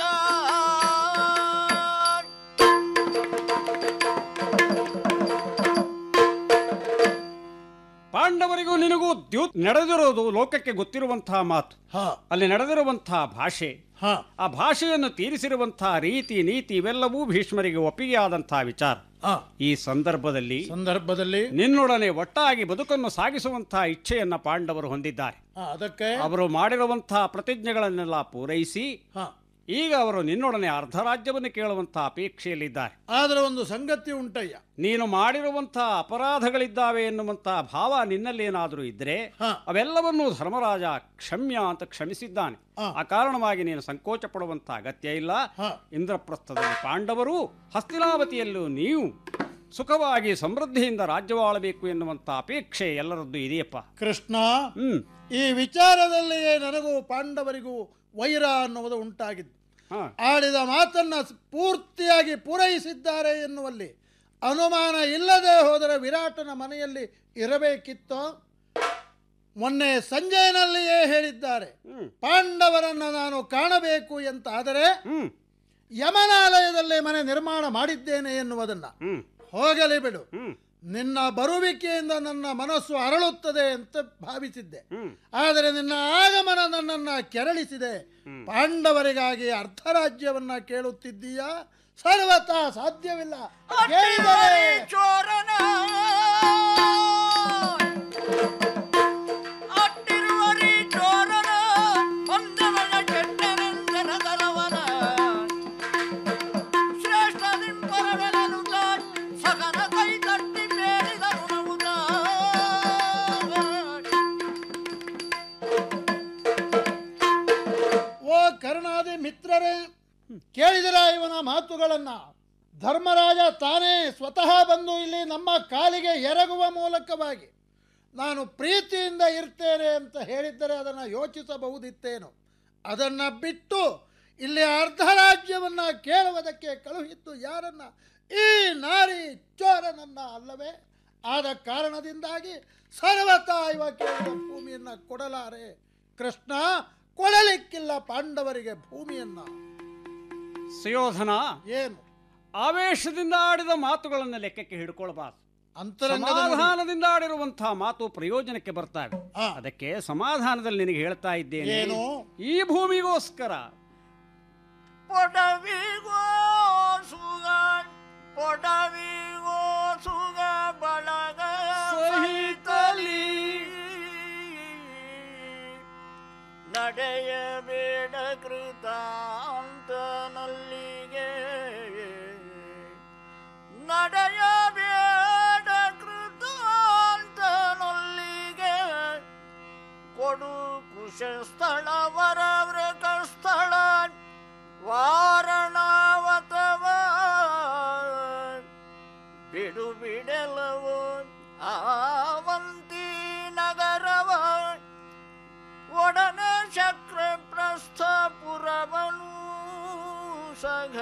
ಪಾಂಡವರಿಗೂ ನಿನಗೂ ದ್ಯೂತ್ ನಡೆದಿರೋದು ಲೋಕಕ್ಕೆ ಗೊತ್ತಿರುವಂತಹ ಮಾತು ಅಲ್ಲಿ ನಡೆದಿರುವಂತಹ ಭಾಷೆ ಆ ಭಾಷೆಯನ್ನು ತೀರಿಸಿರುವಂತಹ ರೀತಿ ನೀತಿ ಇವೆಲ್ಲವೂ ಭೀಷ್ಮರಿಗೆ ಒಪ್ಪಿಗೆ ಆದಂತಹ ವಿಚಾರ ಈ ಸಂದರ್ಭದಲ್ಲಿ ಸಂದರ್ಭದಲ್ಲಿ ನಿನ್ನೊಡನೆ ಒಟ್ಟಾಗಿ ಬದುಕನ್ನು ಸಾಗಿಸುವಂತಹ ಇಚ್ಛೆಯನ್ನ ಪಾಂಡವರು ಹೊಂದಿದ್ದಾರೆ ಆ, ಅದಕ್ಕೆ ಅವರು ಮಾಡಿರುವಂತಹ ಪ್ರತಿಜ್ಞೆಗಳನ್ನೆಲ್ಲ ಪೂರೈಸಿ ಹ. ಈಗ ಅವರು ನಿನ್ನೊಡನೆ ಅರ್ಧ ರಾಜ್ಯವನ್ನು ಕೇಳುವಂತಹ ಅಪೇಕ್ಷೆಯಲ್ಲಿದ್ದಾರೆ ಆದ್ರೆ ಒಂದು ಸಂಗತಿ ಉಂಟಯ್ಯ ನೀನು ಮಾಡಿರುವಂತಹ ಅಪರಾಧಗಳಿದ್ದಾವೆ ಎನ್ನುವಂತಹ ಭಾವ ನಿನ್ನಲ್ಲಿ ಏನಾದರೂ ಇದ್ರೆ ಅವೆಲ್ಲವನ್ನೂ ಧರ್ಮರಾಜ ಕ್ಷಮ್ಯ ಅಂತ ಕ್ಷಮಿಸಿದ್ದಾನೆ ಆ ಕಾರಣವಾಗಿ ನೀನು ಸಂಕೋಚ ಪಡುವಂತಹ ಅಗತ್ಯ ಇಲ್ಲ ಇಂದ್ರಪ್ರಸ್ಥದಲ್ಲಿ ಪಾಂಡವರು ಹಸ್ತಿನಾವತಿಯಲ್ಲೂ ನೀವು ಸುಖವಾಗಿ ಸಮೃದ್ಧಿಯಿಂದ ರಾಜ್ಯವಾಳಬೇಕು ಎನ್ನುವಂತ ಅಪೇಕ್ಷೆ ಎಲ್ಲರದ್ದು ಇದೆಯಪ್ಪ ಕೃಷ್ಣ ಈ ವಿಚಾರದಲ್ಲಿಯೇ ನನಗೂ ಪಾಂಡವರಿಗೂ ವೈರ ಅನ್ನುವುದು ಉಂಟಾಗಿದ್ದು ಆಡಿದ ಮಾತನ್ನ ಪೂರ್ತಿಯಾಗಿ ಪೂರೈಸಿದ್ದಾರೆ ಎನ್ನುವಲ್ಲಿ ಅನುಮಾನ ಇಲ್ಲದೆ ಹೋದರೆ ವಿರಾಟನ ಮನೆಯಲ್ಲಿ ಇರಬೇಕಿತ್ತೋ ಮೊನ್ನೆ ಸಂಜಯನಲ್ಲಿಯೇ ಹೇಳಿದ್ದಾರೆ ಪಾಂಡವರನ್ನ ನಾನು ಕಾಣಬೇಕು ಅಂತ ಆದರೆ ಯಮನಾಲಯದಲ್ಲೇ ಮನೆ ನಿರ್ಮಾಣ ಮಾಡಿದ್ದೇನೆ ಎನ್ನುವುದನ್ನ ಹೋಗಲಿ ಬಿಡು ನಿನ್ನ ಬರುವಿಕೆಯಿಂದ ನನ್ನ ಮನಸ್ಸು ಅರಳುತ್ತದೆ ಅಂತ ಭಾವಿಸಿದ್ದೆ ಆದರೆ ನಿನ್ನ ಆಗಮನ ನನ್ನನ್ನ ಕೆರಳಿಸಿದೆ ಪಾಂಡವರಿಗಾಗಿ ಅರ್ಧ ರಾಜ್ಯವನ್ನ ಕೇಳುತ್ತಿದ್ದೀಯಾ ಸರ್ವತಾ ಸಾಧ್ಯವಿಲ್ಲ ಕೇಳಿದರೆ ಚೋರನ ಅಟ್ಟಿರುವರಿ ಚೋರನ ಒಂದವನ ಕೆಟ್ಟನೆಂದರದರವನ ಶ್ರೇಷ್ಠ ನಿಂಪರವೆಲನುತ ಸಗನ ಕೈ ತಟ್ಟಿ ಬೇರಿದರು ನವುದ ಓ ಕರ್ಣಾದಿ ಮಿತ್ರರೇ ಕೇಳಿದಿರ ಇವನ ಮಾತುಗಳನ್ನ ಧರ್ಮರಾಜ ತಾನೇ ಸ್ವತಃ ಬಂದು ಇಲ್ಲಿ ನಮ್ಮ ಕಾಲಿಗೆ ಎರಗುವ ಮೂಲಕವಾಗಿ ನಾನು ಪ್ರೀತಿಯಿಂದ ಇರ್ತೇನೆ ಅಂತ ಹೇಳಿದ್ದರೆ ಅದನ್ನು ಯೋಚಿಸಬಹುದಿತ್ತೇನು ಅದನ್ನು ಬಿಟ್ಟು ಇಲ್ಲಿ ಅರ್ಧ ರಾಜ್ಯವನ್ನ ಕೇಳುವುದಕ್ಕೆ ಕಳುಹಿದ್ದು ಯಾರನ್ನ ಈ ನಾರಿ ಚೋರನನ್ನ ಅಲ್ಲವೇ ಆದ ಕಾರಣದಿಂದಾಗಿ ಸರ್ವತಾ ಇವ ಕೇಳಿದ ಭೂಮಿಯನ್ನ ಕೊಡಲಾರೆ ಕೃಷ್ಣ ಕೊಡಲಿಕ್ಕಿಲ್ಲ ಪಾಂಡವರಿಗೆ ಭೂಮಿಯನ್ನ ಸುಯೋಧನ ಏನು ಆವೇಶದಿಂದ ಆಡಿದ ಮಾತುಗಳನ್ನು ಲೆಕ್ಕಕ್ಕೆ ಹಿಡ್ಕೊಳ್ಬಾರ್ದು ಅಂತರಂಗದ ನುಡಿ. ಸಮಾಧಾನದಿಂದ ಆಡಿರುವಂತಹ ಮಾತು ಪ್ರಯೋಜನಕ್ಕೆ ಬರ್ತಾವೆ ಅದಕ್ಕೆ ಸಮಾಧಾನದಲ್ಲಿ ನಿನಗೆ ಹೇಳ್ತಾ ಇದ್ದೇನೆ ಏನು? ಈ ಭೂಮಿಗೋಸ್ಕರ ಪೊಡವಿಗೋ ಸುಗ ಪೊಡವಿಗೋ ಸುಗ ಬಳಗ ಸಹಿತಲಿ ನಡೆಯಬೇಡ ಕೃತಾಂತನಲ್ಲಿಗೆ ನಡೆಯಬೇಡ ಕೃತಾಂತನಲ್ಲಿಗೆ ಕೊಡು ಕುಶ ಸ್ಥಳ ವರವೃಕ ಸ್ಥಳ ವಾರಣಾವತವ ಬಿಡು ಬಿಡಲವು ಆವಂತಿ ನಗರವ ಒಡನೆ ಚಕ್ರ ಪ್ರಸ್ಥಪುರವನು ಸಘ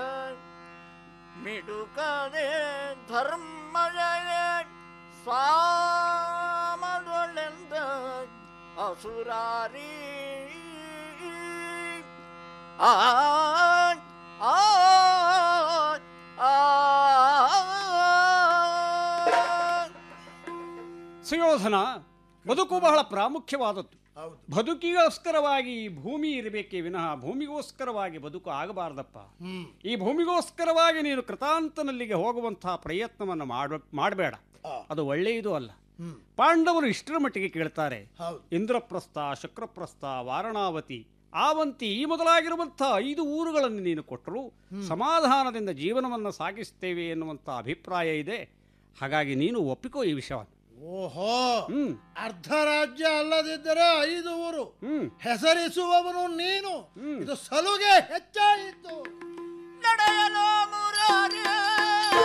ಮಿಡುಕದೆ ಧರ್ಮಜಯ ಸಾಮದೊಳೆಂದ ಅಸುರಾರಿ ಆ ಆ ಸುಯೋಧನ ಬದುಕು ಬಹಳ ಪ್ರಾಮುಖ್ಯವಾದದ್ದು ಬದುಕಿಗೋಸ್ಕರವಾಗಿ ಈ ಭೂಮಿ ಇರಬೇಕೇ ವಿನಃ ಭೂಮಿಗೋಸ್ಕರವಾಗಿ ಬದುಕು ಆಗಬಾರ್ದಪ್ಪ ಈ ಭೂಮಿಗೋಸ್ಕರವಾಗಿ ನೀನು ಕೃತಾಂತನಲ್ಲಿಗೆ ಹೋಗುವಂತಹ ಪ್ರಯತ್ನವನ್ನು ಮಾಡ ಮಾಡಬೇಡ ಅದು ಒಳ್ಳೆಯದು ಅಲ್ಲ ಪಾಂಡವರು ಇಷ್ಟರ ಮಟ್ಟಿಗೆ ಕೇಳ್ತಾರೆ ಇಂದ್ರಪ್ರಸ್ಥ ಶುಕ್ರಪ್ರಸ್ಥ ವಾರಣಾವತಿ ಆವಂತಿ ಈ ಮೊದಲಾಗಿರುವಂತಹ ಐದು ಊರುಗಳನ್ನು ನೀನು ಕೊಟ್ಟರು ಸಮಾಧಾನದಿಂದ ಜೀವನವನ್ನು ಸಾಗಿಸ್ತೇವೆ ಎನ್ನುವಂಥ ಅಭಿಪ್ರಾಯ ಇದೆ ಹಾಗಾಗಿ ನೀನು ಒಪ್ಪಿಕೋ ಈ ವಿಷಯವನ್ನು ಓಹೋ ಅರ್ಧ ರಾಜ್ಯ ಅಲ್ಲದಿದ್ದರೆ ಐದು ಊರು ಹೆಸರಿಸುವವನು ನೀನು ಇದು ಸಲುಗೆ ಹೆಚ್ಚಾಯಿತು ನಡೆಯಲು ಮುರಾರಿ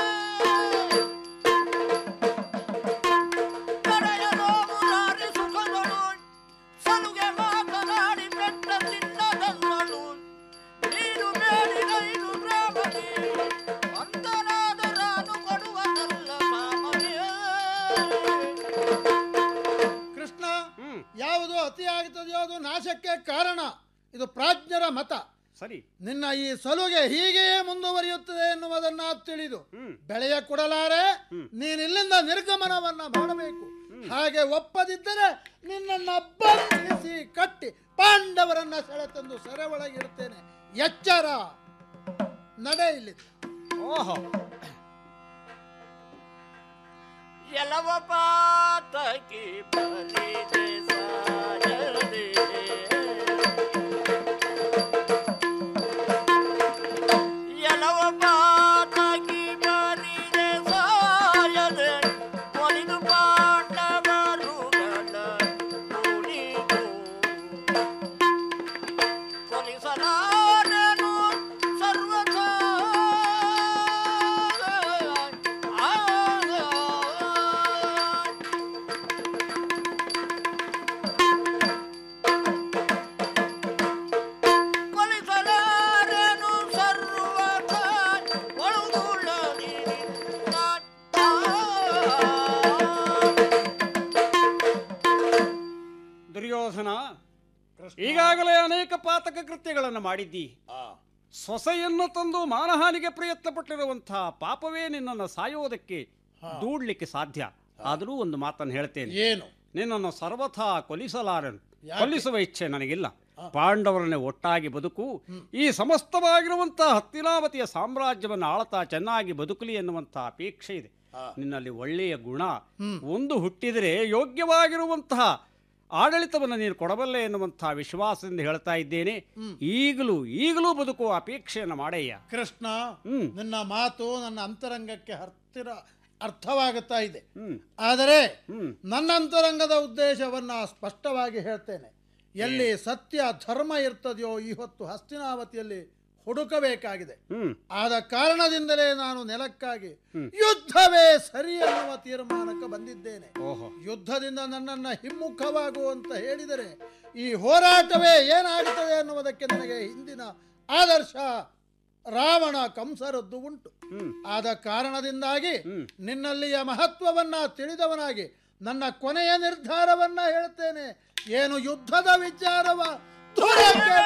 ಕಾರಣ ಇದು ಪ್ರಾಜ್ಞರ ಮತ ಸರಿ ನಿನ್ನ ಈ ಸಲುಗೆ ಹೀಗೆಯೇ ಮುಂದುವರಿಯುತ್ತದೆ ಎನ್ನುವುದನ್ನ ತಿಳಿದು ಬೆಳೆಯ ಕೊಡಲಾರೆ ನೀನು ಇಲ್ಲಿಂದ ನಿರ್ಗಮನವನ್ನ ಮಾಡಬೇಕು ಹಾಗೆ ಒಪ್ಪದಿದ್ದರೆ ನಿನ್ನನ್ನ ಬಂಧಿಸಿ ಕಟ್ಟಿ ಪಾಂಡವರನ್ನ ಸೆಳೆತಂದು ಸೆರೆ ಒಳಗಿಡ್ತೇನೆ ಎಚ್ಚರ ನಡೆ ಇಲ್ಲಿ ಓಹೋ ಎಲವ ಪಾತಕಿ ಬಲಿದೆ ಸಾಯದೆ ಎಲವ ಪಾತಕಿ ಬಲಿದೆ ಸಾಯದೆ ಒಲಿದು ಪಾಂಡವರುಗಳ ಕುಣಿದು ಕೊಲಿಸಲಾರನು ಸರ್ವಥಾ ಕೊಲಿಸಲಾರನು ಸರ್ವಥಾ ದುರ್ಯೋಧನ ಈಗಾಗಲೇ ಅನೇಕ ಪಾತಕ ಕೃತ್ಯಗಳನ್ನು ಮಾಡಿದ್ದಿ ಸೊಸೆಯನ್ನು ತಂದು ಮಾನಹಾನಿಗೆ ಪ್ರಯತ್ನ ಪಟ್ಟಿರುವಂತಹ ಪಾಪವೇ ನಿನ್ನನ್ನು ಸಾಯೋದಕ್ಕೆ ದೂಡ್ಲಿಕ್ಕೆ ಸಾಧ್ಯ ಆದರೂ ಒಂದು ಮಾತನ್ನು ಹೇಳ್ತೇನೆ ಏನು ನಿನ್ನನ್ನು ಸರ್ವಥಾ ಕೊಲಿಸಲಾರನು ಯಾಕೆ? ಕೊಲ್ಲಿಸುವ ಇಚ್ಛೆ ನನಗಿಲ್ಲ ಪಾಂಡವರನ್ನೇ ಒಟ್ಟಾಗಿ ಬದುಕು ಈ ಸಮಸ್ತವಾಗಿರುವಂತಹ ಹತ್ತಿನಾವತಿಯ ಸಾಮ್ರಾಜ್ಯವನ್ನು ಆಳ್ತಾ ಚೆನ್ನಾಗಿ ಬದುಕಲಿ ಎನ್ನುವಂತಹ ಅಪೇಕ್ಷೆ ಇದೆ ನಿನ್ನಲ್ಲಿ ಒಳ್ಳೆಯ ಗುಣ ಒಂದು ಹುಟ್ಟಿದರೆ ಯೋಗ್ಯವಾಗಿರುವಂತಹ ಆಡಳಿತವನ್ನು ನೀನು ಕೊಡಬಲ್ಲೆ ಎನ್ನುವಂತಹ ವಿಶ್ವಾಸದಿಂದ ಹೇಳ್ತಾ ಇದ್ದೇನೆ ಈಗಲೂ ಈಗಲೂ ಬದುಕುವ ಅಪೇಕ್ಷೆಯನ್ನು ಮಾಡಯ್ಯ ಕೃಷ್ಣ ನಿನ್ನ ಮಾತು ನನ್ನ ಅಂತರಂಗಕ್ಕೆ ಹತ್ತಿರ ಅರ್ಥವಾಗುತ್ತಾ ಇದೆ ಆದರೆ ನನ್ನ ಅಂತರಂಗದ ಉದ್ದೇಶವನ್ನ ಸ್ಪಷ್ಟವಾಗಿ ಹೇಳ್ತೇನೆ ಎಲ್ಲಿ ಸತ್ಯ ಧರ್ಮ ಇರ್ತದೆಯೋ ಈ ಹೊತ್ತು ಹಸ್ತಿನಾವತಿಯಲ್ಲಿ ಹುಡುಕಬೇಕಾಗಿದೆ ಆದ ಕಾರಣದಿಂದಲೇ ನಾನು ನೆಲಕ್ಕಾಗಿ ಯುದ್ಧವೇ ಸರಿ ಅನ್ನುವ ತೀರ್ಮಾನಕ್ಕೆ ಬಂದಿದ್ದೇನೆ ಓಹೋ ಯುದ್ಧದಿಂದ ನನ್ನನ್ನು ಹಿಮ್ಮುಖವಾಗು ಅಂತ ಹೇಳಿದರೆ ಈ ಹೋರಾಟವೇ ಏನಾಗುತ್ತದೆ ಅನ್ನುವುದಕ್ಕೆ ನನಗೆ ಹಿಂದಿನ ಆದರ್ಶ ರಾವಣ ಕಂಸರದ್ದು ಉಂಟು ಆದ ಕಾರಣದಿಂದಾಗಿ ನಿನ್ನಲ್ಲಿಯ ಮಹತ್ವವನ್ನ ತಿಳಿದವನಾಗಿ ನನ್ನ ಕೊನೆಯ ನಿರ್ಧಾರವನ್ನ ಹೇಳ್ತೇನೆ ಏನು ಯುದ್ಧದ ವಿಚಾರವ ದೂರಕ್ಕೆ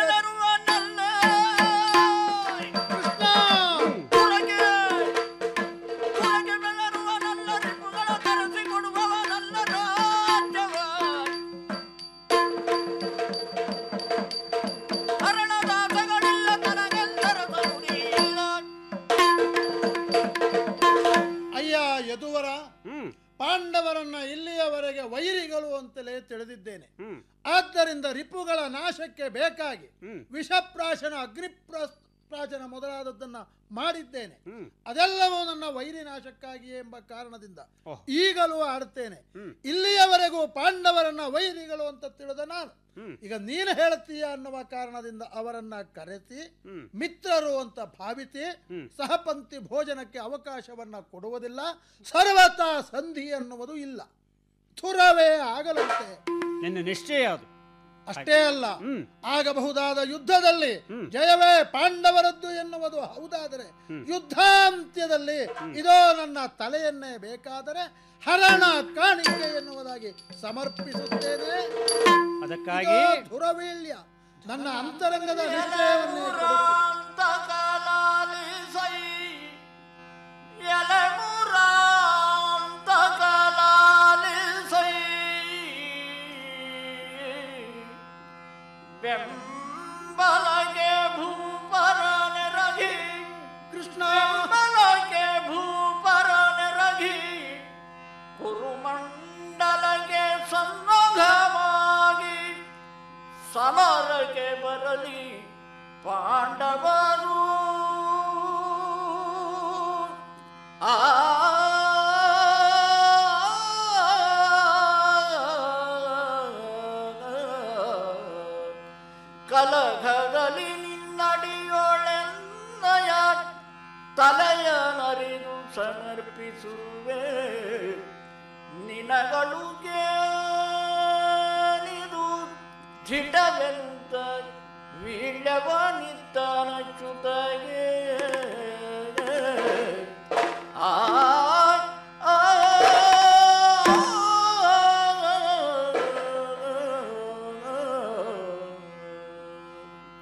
ಅಯ್ಯ ಯದುವರ ಪಾಂಡವರನ್ನ ಇಲ್ಲಿಯವರೆಗೆ ವೈರಿಗಳು ಅಂತಲೇ ತಿಳಿದಿದ್ದೇನೆ ಆದ್ದರಿಂದ ರಿಪುಗಳ ನಾಶಕ್ಕೆ ಬೇಕಾಗಿ ವಿಷಪ್ರಾಶನ ಅಗ್ನಿಪ್ರಾಶನ ಮೊದಲಾದದ್ದನ್ನ ಮಾಡಿದ್ದೇನೆ ಅದೆಲ್ಲವೂ ನನ್ನ ವೈರಿ ನಾಶಕ್ಕಾಗಿಯೇ ಎಂಬ ಕಾರಣದಿಂದ ಈಗಲೂ ಆಡುತ್ತೇನೆ ಇಲ್ಲಿಯವರೆಗೂ ಪಾಂಡವರನ್ನ ವೈರಿಗಳು ಅಂತ ತಿಳಿದ ನಾನು ಈಗ ನೀನು ಹೇಳ್ತೀಯ ಅನ್ನುವ ಕಾರಣದಿಂದ ಅವರನ್ನ ಕರೆಸಿ ಮಿತ್ರರು ಅಂತ ಭಾವಿಸಿ ಸಹಪಂಕ್ತಿ ಭೋಜನಕ್ಕೆ ಅವಕಾಶವನ್ನ ಕೊಡುವುದಿಲ್ಲ ಸರ್ವತಾ ಸಂಧಿ ಅನ್ನುವುದು ಇಲ್ಲ ಥುರವೇ ಆಗಲಂತೆ ನಿನ್ನ ನಿಶ್ಚಯ ಅದು ಅಷ್ಟೇ ಅಲ್ಲ ಆಗಬಹುದಾದ ಯುದ್ಧದಲ್ಲಿ ಜಯವೇ ಪಾಂಡವರದ್ದು ಎನ್ನುವುದು ಹೌದಾದರೆ ಯುದ್ಧಾಂತ್ಯದಲ್ಲಿ ಇದೋ ನನ್ನ ತಲೆಯನ್ನೇ ಬೇಕಾದರೆ ಹರಣ ಕಾಣಿಕೆ ಎನ್ನುವುದಾಗಿ ಸಮರ್ಪಿಸುತ್ತೇನೆ ಅದಕ್ಕಾಗಿ ಇದೋ ಧುರವೀಳ್ಯ ನನ್ನ ಅಂತರಂಗದ ನಿಶ್ಚಯವನ್ನೇ ಕೊಡುತ್ತೆ. ಬೆಂಬಲಗೆ ಭೂಪರನೆರಗಿ ಕೃಷ್ಣ ಬೆಂಬಲಗೆ ಭೂಪರನೆರಗಿ ಕುರುಮಂಡಲಗೆ ಸನ್ನಗವಾಗಿ ಸಮರಕ್ಕೆ ಬರಲಿ ಪಾಂಡವರು ಆ ಕಲಘದಲ್ಲಿ ನಿನ್ನಡಿಯೋಳೆನ್ನಯ ತಲೆಯ ನರಿದು ಸಮರ್ಪಿಸುವೆ ನಿನಗಳು ನಿದು ಧಿಟವೆಂತ ವೀಳ್ಯವನಿತ್ತನ ಚ್ಯುತಗೆ ಆ ಆ, ಆ,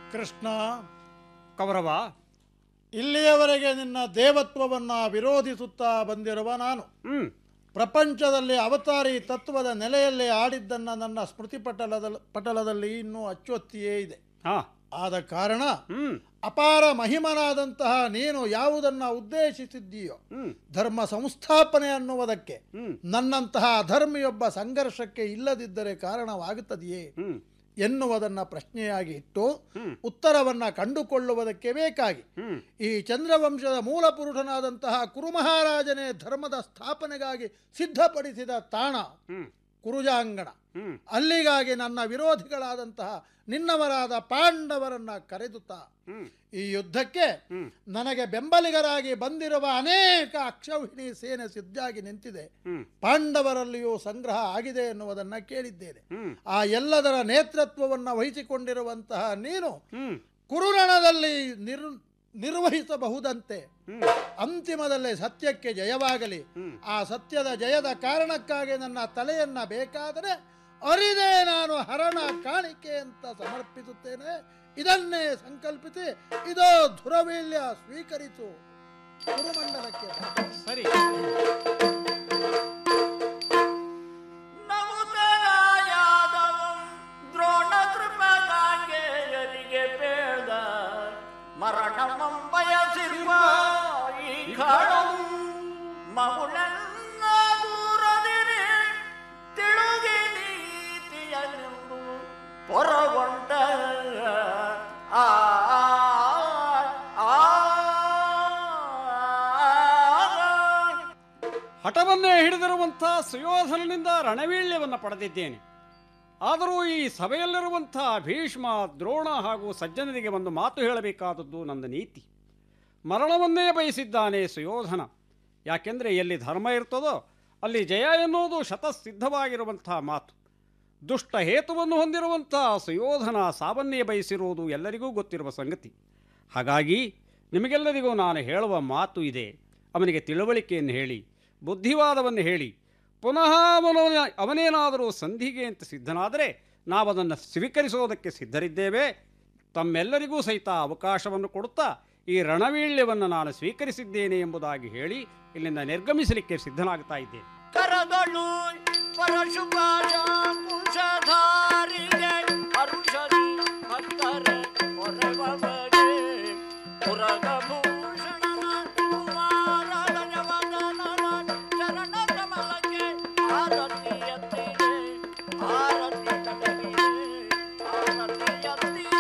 ಕೃಷ್ಣ ಕೌರವ ಇಲ್ಲಿಯವರೆಗೆ ನಿನ್ನ ದೇವತ್ವವನ್ನ ವಿರೋಧಿಸುತ್ತಾ ಬಂದಿರುವ ನಾನು ಪ್ರಪಂಚದಲ್ಲಿ ಅವತಾರಿ ತತ್ವದ ನೆಲೆಯಲ್ಲಿ ಆಡಿದ್ದನ್ನ ನನ್ನ ಸ್ಮೃತಿ ಪಟಲದ ಪಟಲದಲ್ಲಿ ಇನ್ನೂ ಅಚ್ಚೊತ್ತಿಯೇ ಇದೆ ಆದ ಕಾರಣ ಅಪಾರ ಮಹಿಮನಾದಂತಹ ನೀನು ಯಾವುದನ್ನ ಉದ್ದೇಶಿಸಿದ್ದೀಯೋ ಧರ್ಮ ಸಂಸ್ಥಾಪನೆ ಅನ್ನುವುದಕ್ಕೆ ನನ್ನಂತಹ ಅಧರ್ಮಿಯೊಬ್ಬ ಸಂಘರ್ಷಕ್ಕೆ ಇಲ್ಲದಿದ್ದರೆ ಕಾರಣವಾಗುತ್ತದೆಯೇ ಎನ್ನುವುದನ್ನ ಪ್ರಶ್ನೆಯಾಗಿ ಇಟ್ಟು ಉತ್ತರವನ್ನ ಕಂಡುಕೊಳ್ಳುವುದಕ್ಕೆ ಬೇಕಾಗಿ ಈ ಚಂದ್ರವಂಶದ ಮೂಲ ಪುರುಷನಾದಂತಹ ಕುರುಮಹಾರಾಜನೇ ಧರ್ಮದ ಸ್ಥಾಪನೆಗಾಗಿ ಸಿದ್ಧಪಡಿಸಿದ ತಾಣ ಕುರುಜಾಂಗಣ ಅಲ್ಲಿಗಾಗಿ ನನ್ನ ವಿರೋಧಿಗಳಾದಂತಹ ನಿನ್ನವರಾದ ಪಾಂಡವರನ್ನ ಕರೆದುತ್ತಾ ಈ ಯುದ್ಧಕ್ಕೆ ನನಗೆ ಬೆಂಬಲಿಗರಾಗಿ ಬಂದಿರುವ ಅನೇಕ ಅಕ್ಷೌಹಿಣಿ ಸೇನೆ ಸಿದ್ಧಾಗಿ ನಿಂತಿದೆ ಪಾಂಡವರಲ್ಲಿಯೂ ಸಂಗ್ರಹ ಆಗಿದೆ ಎನ್ನುವುದನ್ನ ಕೇಳಿದ್ದೇನೆ ಆ ಎಲ್ಲದರ ನೇತೃತ್ವವನ್ನು ವಹಿಸಿಕೊಂಡಿರುವಂತಹ ನೀನು ಕುರುರಣದಲ್ಲಿ ನಿರ್ ನಿರ್ವಹಿಸಬಹುದಂತೆ ಅಂತಿಮದಲ್ಲಿ ಸತ್ಯಕ್ಕೆ ಜಯವಾಗಲಿ ಆ ಸತ್ಯದ ಜಯದ ಕಾರಣಕ್ಕಾಗಿ ನನ್ನ ತಲೆಯನ್ನ ಬೇಕಾದರೆ ಅರಿದೇ ನಾನು ಹರಣ ಕಾಣಿಕೆ ಅಂತ ಸಮರ್ಪಿಸುತ್ತೇನೆ ಇದನ್ನೇ ಸಂಕಲ್ಪಿಸಿ ಇದೋ ಧುರವೀಳ್ಯ ಸ್ವೀಕರಿಸು ಕುರುಮಂಡಲಕ್ಕೆ ಸರಿ ನವುದಯಾದವಂ ದ್ರೋಣ ಕೃಪಗಾಂಗೆಯರಿಗೆ ಬೇಡ ಮರಣಮಂ ಬಯಸಿರುವ ಈ ಖಾಡಂ ಮಗುಳನ್ನ ದೂರದಿರಿ ತಿಳುಗಿ ನೀತಿಯನೆಂದು ಹೊರಗೊಂಡ ಆ ಆ, ಆ, ಹಠವನ್ನೇ ಹಿಡಿದಿರುವಂಥ ಸುಯೋಧನನಿಂದ ರಣವೀಳ್ಯವನ್ನು ಪಡೆದಿದ್ದೇನೆ ಆದರೂ ಈ ಸಭೆಯಲ್ಲಿರುವಂಥ ಭೀಷ್ಮ ದ್ರೋಣ ಹಾಗೂ ಸಜ್ಜನರಿಗೆ ಒಂದು ಮಾತು ಹೇಳಬೇಕಾದದ್ದು ನನ್ನ ನೀತಿ ಮರಣವನ್ನೇ ಬಯಸಿದ್ದಾನೆ ಸುಯೋಧನ ಯಾಕೆಂದರೆ ಎಲ್ಲಿ ಧರ್ಮ ಇರ್ತದೋ ಅಲ್ಲಿ ಜಯ ಎನ್ನುವುದು ಶತಸಿದ್ಧವಾಗಿರುವಂಥ ಮಾತು ದುಷ್ಟ ಹೇತುವನ್ನು ಹೊಂದಿರುವಂಥ ಸುಯೋಧನ ಸಾವನ್ನೇ ಬಯಸಿರುವುದು ಎಲ್ಲರಿಗೂ ಗೊತ್ತಿರುವ ಸಂಗತಿ ಹಾಗಾಗಿ ನಿಮಗೆಲ್ಲರಿಗೂ ನಾನು ಹೇಳುವ ಮಾತು ಇದೆ ಅವನಿಗೆ ತಿಳುವಳಿಕೆಯನ್ನು ಹೇಳಿ ಬುದ್ಧಿವಾದವನ್ನು ಹೇಳಿ ಪುನಃ ಅವನು ಅವನೇನಾದರೂ ಸಂಧಿಗೆ ಅಂತ ಸಿದ್ಧನಾದರೆ ನಾವು ಅದನ್ನು ಸ್ವೀಕರಿಸೋದಕ್ಕೆ ಸಿದ್ಧರಿದ್ದೇವೆ ತಮ್ಮೆಲ್ಲರಿಗೂ ಸಹಿತ ಅವಕಾಶವನ್ನು ಕೊಡುತ್ತಾ ಈ ರಣವೀಳ್ಯವನ್ನು ನಾನು ಸ್ವೀಕರಿಸಿದ್ದೇನೆ ಎಂಬುದಾಗಿ ಹೇಳಿ ಇಲ್ಲಿಂದ ನಿರ್ಗಮಿಸಲಿಕ್ಕೆ ಸಿದ್ಧನಾಗ್ತಾ ಇದ್ದೇನೆ ಕರಗಳು ಪರಶುಭಾಷ ಕುಶಧಾರಿಗೆ ಅರುಷದಿ ಭಕ್ತರೆ ಹೊರವಗೆ ಪುರಗಭೂಷಣನ ಕುಮಾರನ ಜವದನನ ಚರಣ ಕಮಲಕ್ಕೆ ಆರತಿ ಎತ್ತಿದೆ ಆರತಿ ಕಟಗಿದೆ ಆರತಿ ಎತ್ತಿದೆ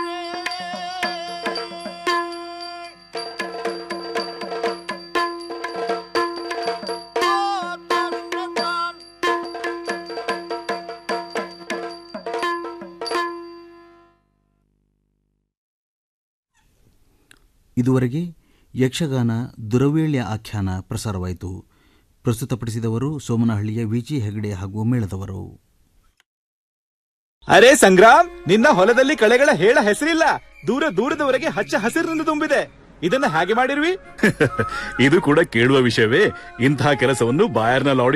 ಇದುವರೆಗೆ ಯಕ್ಷಗಾನ ದುರವೇಳ್ಯ ಆಖ್ಯಾನ ಪ್ರಸಾರವಾಯಿತು ಪ್ರಸ್ತುತಪಡಿಸಿದವರು ಸೋಮನಹಳ್ಳಿಯ ವಿಜಿ ಹೆಗಡೆ ಹಾಗೂ ಮೇಳದವರು ಅರೆ ಸಂಗ್ರಾಮ್ ನಿನ್ನ ಹೊಲದಲ್ಲಿ ಕಳೆಗಳ ಹೇಳ ಹೆಸರಿಲ್ಲ ದೂರ ದೂರದವರೆಗೆ ಹಚ್ಚ ಹಸಿರಿನಿಂದ ತುಂಬಿದೆ ಇದನ್ನ ಹಾಗೆ ಮಾಡಿರ್ವಿ ಇದು ಕೂಡ ಕೇಳುವ ವಿಷಯವೇ ಇಂತಹ ಕೆಲಸವನ್ನು ಬಾಯರ್ನ ಲಾಡಿ